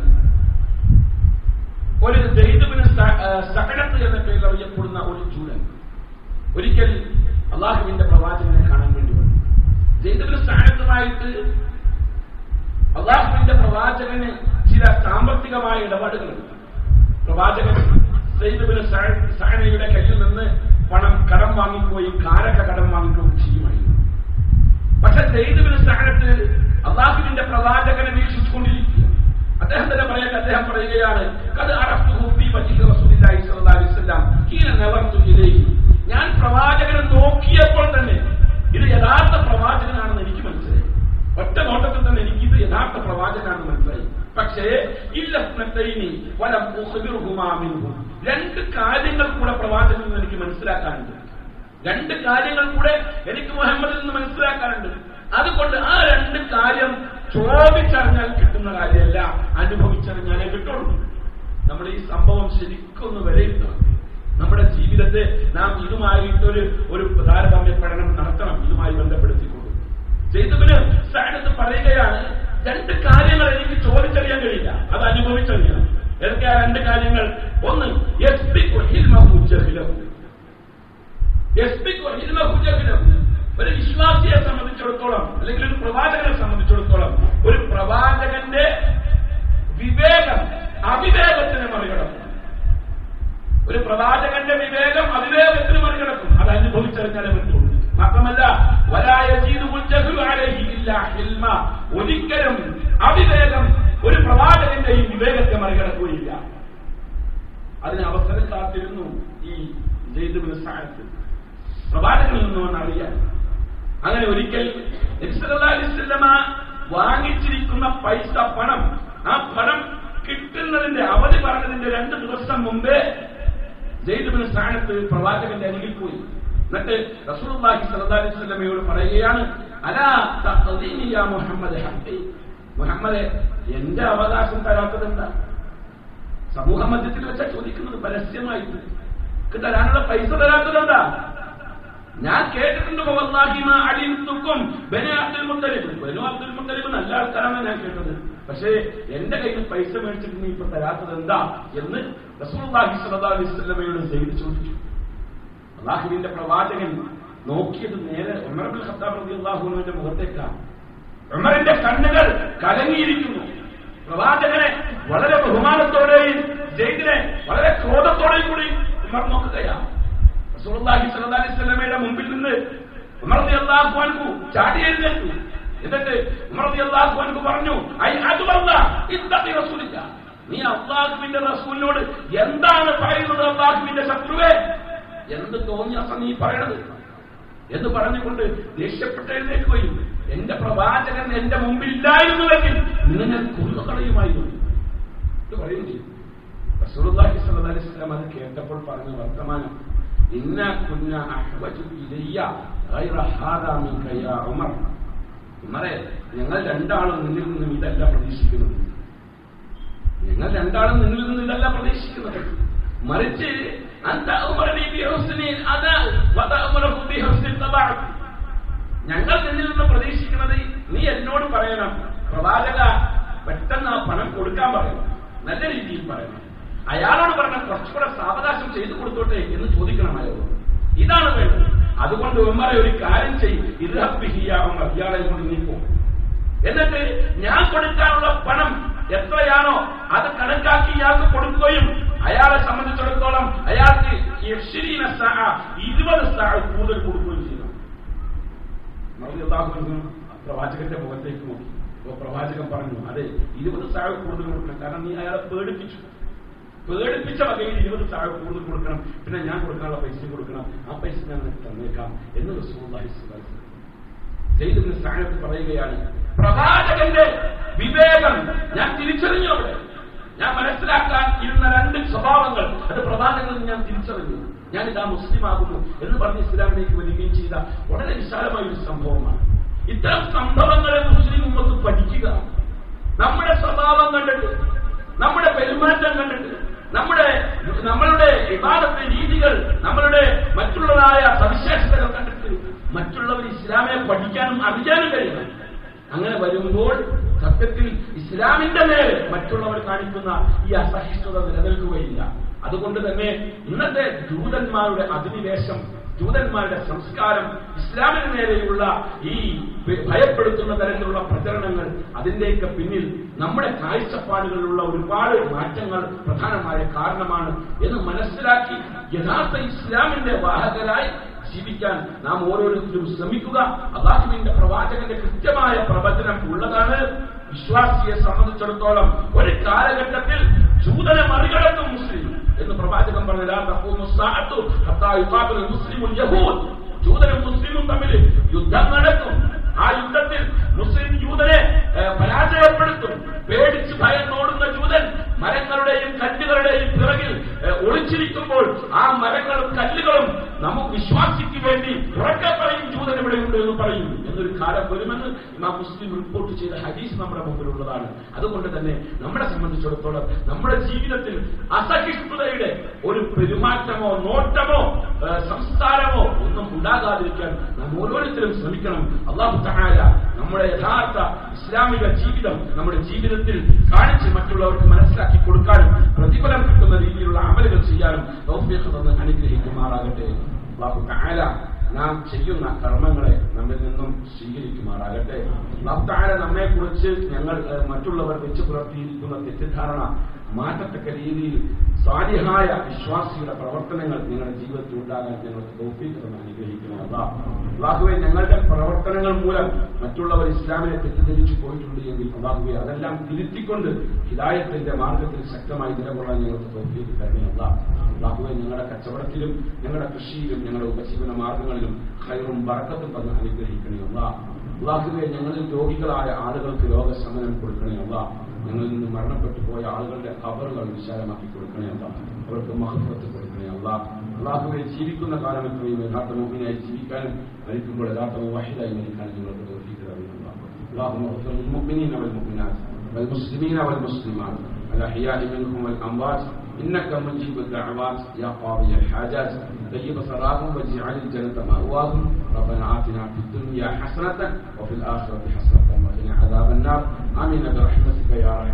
ഒരു ദൈവത്തിന് സകലത്ത് എന്ന പേരിൽ അറിയപ്പെടുന്ന ഒരു ചൂടൻ ഒരിക്കൽ അള്ളാഹുവിന്റെ പ്രവാചകനെ കാണാൻ വേണ്ടി വന്നു ജയ്ദബിന് സഹായത്തുമായിട്ട് അള്ളാഹുവിന്റെ പ്രവാചകന് ചില സാമ്പത്തികമായ ഇടപാടുകളുണ്ട് പ്രവാചകൻ സൈദബിന് സഹനയുടെ കയ്യിൽ നിന്ന് പണം കടം വാങ്ങിക്കുകയും കാരക്ക കടം വാങ്ങിക്കുകയും ചെയ്യുമായിരുന്നു പക്ഷെ സൈദബിന് സഹനത്ത് അള്ളാഹുവിന്റെ പ്രവാചകനെ വീക്ഷിച്ചുകൊണ്ടിരിക്കുക അദ്ദേഹം തന്നെ പറയട്ടെ അദ്ദേഹം പറയുകയാണ് കത് ഞാൻ പ്രവാചകനെ നോക്കിയപ്പോൾ തന്നെ ഇത് യഥാർത്ഥ പ്രവാചകനാണെന്ന് എനിക്ക് മനസ്സിലായി ഒറ്റ നോട്ടത്തിൽ തന്നെ എനിക്ക് ഇത് യഥാർത്ഥ പ്രവാചകനാണെന്ന് മനസ്സിലായി പക്ഷേ ഇല്ലസ്നത്തൈനി വലം ഉഖ്ബിറുഹുമാമിൻഹും രണ്ട് കാര്യങ്ങൾ കൂടെ പ്രവാചകനിൽ നിന്ന് എനിക്ക് മനസ്സിലാക്കാനുണ്ട് രണ്ട് കാര്യങ്ങൾ കൂടെ എനിക്ക് മുഹമ്മദിൽ നിന്ന് മനസ്സിലാക്കാനുണ്ട് അതുകൊണ്ട് ആ രണ്ട് കാര്യം ചോദിച്ചറിഞ്ഞാൽ കിട്ടുന്ന കാര്യമല്ല അനുഭവിച്ചറിഞ്ഞാലേ കിട്ടുള്ളൂ നമ്മൾ ഈ സംഭവം ശരിക്കൊന്ന് വിലയിരുത്തണം നമ്മുടെ ജീവിതത്തെ നാം ഇതുമായിട്ടൊരു ഒരു താരതമ്യ പഠനം നടത്തണം ഇതുമായി ബന്ധപ്പെടുത്തിക്കൊണ്ട് ജയ്തുബിന് സാനത്ത് പറയുകയാണ് രണ്ട് കാര്യങ്ങൾ എനിക്ക് ചോദിച്ചറിയാൻ കഴിയില്ല അത് അനുഭവിച്ചറിയണം ഏതൊക്കെയാ രണ്ട് കാര്യങ്ങൾ ഒന്ന് യസ്ബിഖു ഹിൽമഹു ജഹ്ലഹു. യസ്ബിഖു ഹിൽമഹു ജഹ്ലഹു. ഒരു വിശ്വാസിയെ സംബന്ധിച്ചിടത്തോളം അല്ലെങ്കിൽ ഒരു പ്രവാചകനെ സംബന്ധിച്ചിടത്തോളം ഒരു പ്രവാചകന്റെ വിവേകം അവിവേകത്തിനെ മറികടക്കും ഒരു പ്രവാചകന്റെ വിവേകം അവിവേകത്തിന് മറികടക്കും അത് അനുഭവിച്ചറിഞ്ഞാലേ പറ്റുള്ളൂ മാത്രമല്ല വലായ ഒരിക്കലും അവിവേകം ഒരു പ്രവാചകന്റെയും വിവേകത്തെ മറികടക്കുകയില്ല അതിന് അവസരം കാത്തിരുന്നു ഈ ജയ്തുബിന് സ്ഥാനത്ത് പ്രവാചകനിൽ നിന്നും അറിയാൻ അങ്ങനെ ഒരിക്കൽ നബ്സല്ലാസ്ലമ വാങ്ങിച്ചിരിക്കുന്ന പൈസ പണം ആ പണം കിട്ടുന്നതിന്റെ അവധി പറഞ്ഞതിന്റെ രണ്ട് ദിവസം മുമ്പേ ജയ്തുബിന് സ്ഥാനത്ത് പ്രവാചകന്റെ അരികിൽ പോയി എന്നിട്ട് റസൂലുള്ളാഹി സ്വല്ലല്ലാഹി അലൈഹി വസല്ലമയോട് പറയുകയാണ് അലാ തഖദീനി യാ മുഹമ്മദ് ഹഖി മുഹമ്മദെ എന്റെ അവകാശം തരാത്തത് എന്താ സമൂഹ മധ്യത്തിൽ വെച്ചാ ചോദിക്കുന്നത് പരസ്യമായിട്ട് തരാനുള്ള പൈസ തരാത്തത് എന്താ ഞാൻ കേട്ടിട്ടുണ്ട് വല്ലാഹിമ അലിന്തുക്കും ബനു അബ്ദുൽ മുത്തലിബ് ബനു അബ്ദുൽ മുത്തലിബ് നല്ല ആൾക്കാരാണ് ഞാൻ കേട്ടത് പക്ഷേ എന്റെ കയ്യിൽ പൈസ മേടിച്ചിട്ട് നീ ഇപ്പൊ തരാത്തത് എന്താ എന്ന് റസൂലുള്ളാഹി സ്വല്ലല്ലാഹു അലൈഹി വസല്ലമയോട് സെയ്ദ് ചോദിച്ചു അള്ളാഹുവിന്റെ പ്രവാചകൻ നോക്കിയത് നേരെ ഉമർബുൽ ഖത്താബ് റളിയല്ലാഹുവിന്റെ മുഖത്തേക്കാണ് ഉമറിന്റെ കണ്ണുകൾ കലങ്ങിയിരിക്കുന്നു പ്രവാചകനെ വളരെ ബഹുമാനത്തോടെയും ജയിദിനെ വളരെ ക്രോധത്തോടെയും കൂടി ഉമർ നോക്കുകയാണ് റസൂലുള്ളാഹി സ്വല്ലല്ലാഹി അലൈഹി വസല്ലമയുടെ മുമ്പിൽ നിന്ന് ഉമർ റളിയല്ലാഹു അൻഹു ചാടി എഴുന്നേറ്റു എന്നിട്ട് ഉമർ റളിയല്ലാഹു അൻഹു പറഞ്ഞു ഐ അതുവല്ല ഇത്തഖി റസൂലില്ല നീ അള്ളാഹുവിന്റെ റസൂലിനോട് എന്താണ് പറയുന്നത് അള്ളാഹുവിന്റെ ശത്രുവേ എന്ത് തോന്നിയാസ നീ പറയണത് എന്ന് പറഞ്ഞുകൊണ്ട് ദേഷ്യപ്പെട്ട് എഴുന്നേൽക്കുകയും എന്റെ പ്രവാചകൻ എന്റെ മുമ്പിൽ ഇല്ലായിരുന്നുവെങ്കിൽ ഇന്ന് ഞാൻ കൊന്നു കളയുമായിരുന്നു ഇത് പറയും ചെയ്യും റസൂലുള്ളാഹി സ്വല്ലല്ലാഹി അലൈഹി വസല്ലം അത് കേട്ടപ്പോൾ പറഞ്ഞ വർത്തമാനം ഇന്ന കുന്ന അഹ്വജു ഇലയ്യ ഗൈറ ഹാദാ മിൻക യാ ഉമർ ഉമറെ ഞങ്ങൾ രണ്ടാളും നിന്നിൽ നിന്നും ഇതല്ല പ്രതീക്ഷിക്കുന്നത് ഞങ്ങൾ രണ്ടാളും നിന്നിൽ നിന്നും ഇതല്ല പ്രതീക്ഷിക്കുന്നത് മറിച്ച് അന്ത ഉമറനി ബി ഹുസ്നിൽ അദാ വതഅമറഹു ബി ഹുസ്നിൽ തബഅ ഞങ്ങൾ നിന്നിൽ നിന്ന് പ്രതീക്ഷിക്കുന്നത് നീ എന്നോട് പറയണം പ്രവാചക പെട്ടെന്ന് ആ പണം കൊടുക്കാൻ പറയണം നല്ല രീതിയിൽ പറയണം അയാളോട് പറഞ്ഞാൽ കുറച്ചുകൂടെ സാവകാശം ചെയ്തു കൊടുത്തോട്ടെ എന്ന് ചോദിക്കണം അയാളോട് ഇതാണ് വേണ്ടത് അതുകൊണ്ട് ഉമ്മറെ ഒരു കാര്യം ചെയ്യും ഇർഹബിഹിയ ഉമ്മർ ഇയാളെ കൊണ്ട് നീ പോകും എന്നിട്ട് ഞാൻ കൊടുക്കാനുള്ള പണം എത്രയാണോ അത് കണക്കാക്കി ഇയാൾക്ക് കൊടുക്കുകയും അയാളെ സംബന്ധിച്ചിടത്തോളം അയാൾക്ക് യശ്രീന സഹ ഇരുപത് സഹ കൂടുതൽ കൊടുക്കുകയും ചെയ്യണം റളിയല്ലാഹു അൻഹു പ്രവാചകന്റെ മുഖത്തേക്ക് നോക്കി അപ്പൊ പ്രവാചകൻ പറഞ്ഞു അതെ ഇരുപത് സാഴ് കൂടുതൽ കൊടുക്കണം കാരണം നീ അയാളെ പേടിപ്പിച്ചു പേടിപ്പിച്ച വകയിൽ ഇരുപത് സാഴ് കൂടുതൽ കൊടുക്കണം പിന്നെ ഞാൻ കൊടുക്കാനുള്ള പൈസ കൊടുക്കണം ആ പൈസ ഞാൻ നിനക്ക് തന്നേക്കാം എന്ന് റസൂലുള്ളാഹി സ്വല്ലല്ലാഹു അലൈഹി വസല്ലം ജയ്ദിബ്നു സഅദ് പറയുകയാണ് പ്രവാചകന്റെ വിവേകം ഞാൻ തിരിച്ചറിഞ്ഞു അവിടെ ഞാൻ മനസ്സിലാക്കാൻ ഇരുന്ന രണ്ട് സ്വഭാവങ്ങൾ അത് പ്രവാചകനിൽ ഞാൻ തിരിച്ചറിഞ്ഞു ഞാൻ ഇതാ മുസ്ലിം ആകുന്നു എന്ന് പറഞ്ഞ് ഇസ്ലാമിലേക്ക് വരികയും ചെയ്ത വളരെ വിശാലമായ ഒരു സംഭവമാണ് ഇത്തരം സംഭവങ്ങളെ മുസ്ലിം ഉമ്മത്ത് പഠിക്കുക നമ്മുടെ സ്വഭാവം കണ്ടിട്ട് നമ്മുടെ പെരുമാറ്റം കണ്ടിട്ട് നമ്മുടെ നമ്മളുടെ വിവാദത്തെ രീതികൾ നമ്മളുടെ മറ്റുള്ളതായ സവിശേഷതകൾ കണ്ടിട്ട് മറ്റുള്ളവർ ഇസ്ലാമിനെ പഠിക്കാനും അറിയാനും കഴിയണം അങ്ങനെ വരുമ്പോൾ സത്യത്തിൽ ഇസ്ലാമിന്റെ മേൽ മറ്റുള്ളവർ കാണിക്കുന്ന ഈ അസഹിഷ്ണുത നിലനിൽക്കുകയില്ല അതുകൊണ്ട് തന്നെ ഇന്നത്തെ ജൂതന്മാരുടെ അധിനിവേശം ജൂതന്മാരുടെ സംസ്കാരം ഇസ്ലാമിന് നേരെയുള്ള ഈ ഭയപ്പെടുത്തുന്ന തരത്തിലുള്ള പ്രചരണങ്ങൾ അതിന്റെയൊക്കെ പിന്നിൽ നമ്മുടെ കാഴ്ചപ്പാടുകളിലുള്ള ഒരുപാട് മാറ്റങ്ങൾ പ്രധാനമായ കാരണമാണ് എന്ന് മനസ്സിലാക്കി യഥാർത്ഥ ഇസ്ലാമിന്റെ വാഹകരായി ജീവിക്കാൻ നാം ഓരോരുത്തരും ശ്രമിക്കുക അള്ളാഹുവിന്റെ പ്രവാചകന്റെ കൃത്യമായ പ്രവചനം ഉള്ളതാണ് വിശ്വാസിയെ സംബന്ധിച്ചിടത്തോളം ഒരു കാലഘട്ടത്തിൽ ജൂതനെ മറികടക്കും മുസ്ലിം എന്ന് പ്രവാചകൻ പറഞ്ഞു ജൂതനും മുസ്ലിമും തമ്മിൽ യുദ്ധം നടക്കും ആ യുദ്ധത്തിൽ മുസ്ലിം ജൂതനെ പരാജയപ്പെടുത്തും പേടിച്ച് ഭയന്നോടുന്ന ജൂതൻ മരങ്ങളുടെയും കല്ലുകളുടെയും പിറകിൽ ഒളിച്ചിരിക്കുമ്പോൾ ആ മരങ്ങളും കല്ലുകളും നമുക്ക് വിശ്വാസിക്ക് വേണ്ടി ഉറക്കെ പറയും ജൂതൻ ഇവിടെയുണ്ട് എന്ന് പറയും എന്നൊരു കാലം വരുമെന്ന് ഇമാം മുസ്ലിം റിപ്പോർട്ട് ചെയ്ത ഹദീസ് നമ്മുടെ മുമ്പിലുള്ളതാണ് അതുകൊണ്ട് തന്നെ നമ്മളെ സംബന്ധിച്ചിടത്തോളം നമ്മുടെ ജീവിതത്തിൽ അസഹിഷ്ണുതയുടെ ഒരു പെരുമാറ്റമോ നോട്ടമോ സംസ്കാരമോ ഒന്നും ഉണ്ടാകാതിരിക്കാൻ നാം ഓരോരുത്തരും ശ്രമിക്കണം അള്ളാഹു തഹാല നമ്മുടെ യഥാർത്ഥ ഇസ്ലാമിക ജീവിതം നമ്മുടെ ജീവിതത്തിൽ കാണിച്ച് മറ്റുള്ളവർക്ക് മനസ്സിലാക്കി കൊടുക്കാനും പ്രതിഫലം കിട്ടുന്ന രീതിയിലുള്ള അമലുകൾ ചെയ്യാനും തൗഫീഖ് തന്ന് അനുഗ്രഹിക്കുമാറാകട്ടെ അള്ളാഹു തഹാല നാം ചെയ്യുന്ന കർമ്മങ്ങളെ നമ്മിൽ നിന്നും സ്വീകരിക്കുമാറാകട്ടെ അള്ളാഹു നമ്മെ കുറിച്ച് ഞങ്ങൾ മറ്റുള്ളവർ വെച്ച് പുലർത്തിയിരിക്കുന്ന തെറ്റിദ്ധാരണ മാറ്റത്തക്ക രീതിയിൽ സാധ്യമായ വിശ്വാസിയുടെ പ്രവർത്തനങ്ങൾ നിങ്ങളുടെ ജീവിതത്തിൽ ഉണ്ടാകാൻ ഞങ്ങൾക്ക് തോപ്പിക്കുന്നത് അനുഗ്രഹിക്കണം അള്ളാഹുവെ ഞങ്ങളുടെ പ്രവർത്തനങ്ങൾ മൂലം മറ്റുള്ളവർ ഇസ്ലാമിനെ തെറ്റിദ്ധരിച്ചു പോയിട്ടുണ്ട് എങ്കിൽ അള്ളാഹുവെ അതെല്ലാം തിരുത്തിക്കൊണ്ട് ഹിദായത്തിന്റെ മാർഗത്തിൽ ശക്തമായി നിലകൊള്ളാൻ ഞങ്ങൾക്ക് തോപ്പിയിട്ട് തരണേ അള്ളാഹുവെ ഞങ്ങളുടെ കച്ചവടത്തിലും ഞങ്ങളുടെ കൃഷിയിലും ഞങ്ങളുടെ ഉപജീവന മാർഗങ്ങളിലും ഹൈറും ബറക്കത്തും തന്ന് അനുഗ്രഹിക്കണേ അള്ളാഹുവെ ഞങ്ങളിൽ രോഗികളായ ആളുകൾക്ക് രോഗശമനം കൊടുക്കണേ അള്ളാഹ് ഞങ്ങളിൽ നിന്ന് മരണപ്പെട്ടു പോയ ആളുകളുടെ ഖബറുകൾ വിശാലമാക്കി കൊടുക്കണേ അല്ല അവർക്ക് മഹത്വത്ത് കൊടുക്കണേ അല്ല അള്ളാഹുവെ ജീവിക്കുന്ന കാലം എത്രയും യഥാർത്ഥ മോഹിനായി ജീവിക്കാനും മരിക്കുമ്പോൾ യഥാർത്ഥ വാഹിദായി മരിക്കാനും നിങ്ങൾക്ക് اللهم اغفر للمؤمنين والمؤمنات والمسلمين والمسلمات الأحياء منهم والأموات إنك مجيب الدعوات يا قاضي الحاجات طيب ثراهم واجعل الجنة مأواهم ربنا آتنا في الدنيا حسنة وفي الآخرة حسنة وقنا عذاب النار آمين برحمتك يا أرحم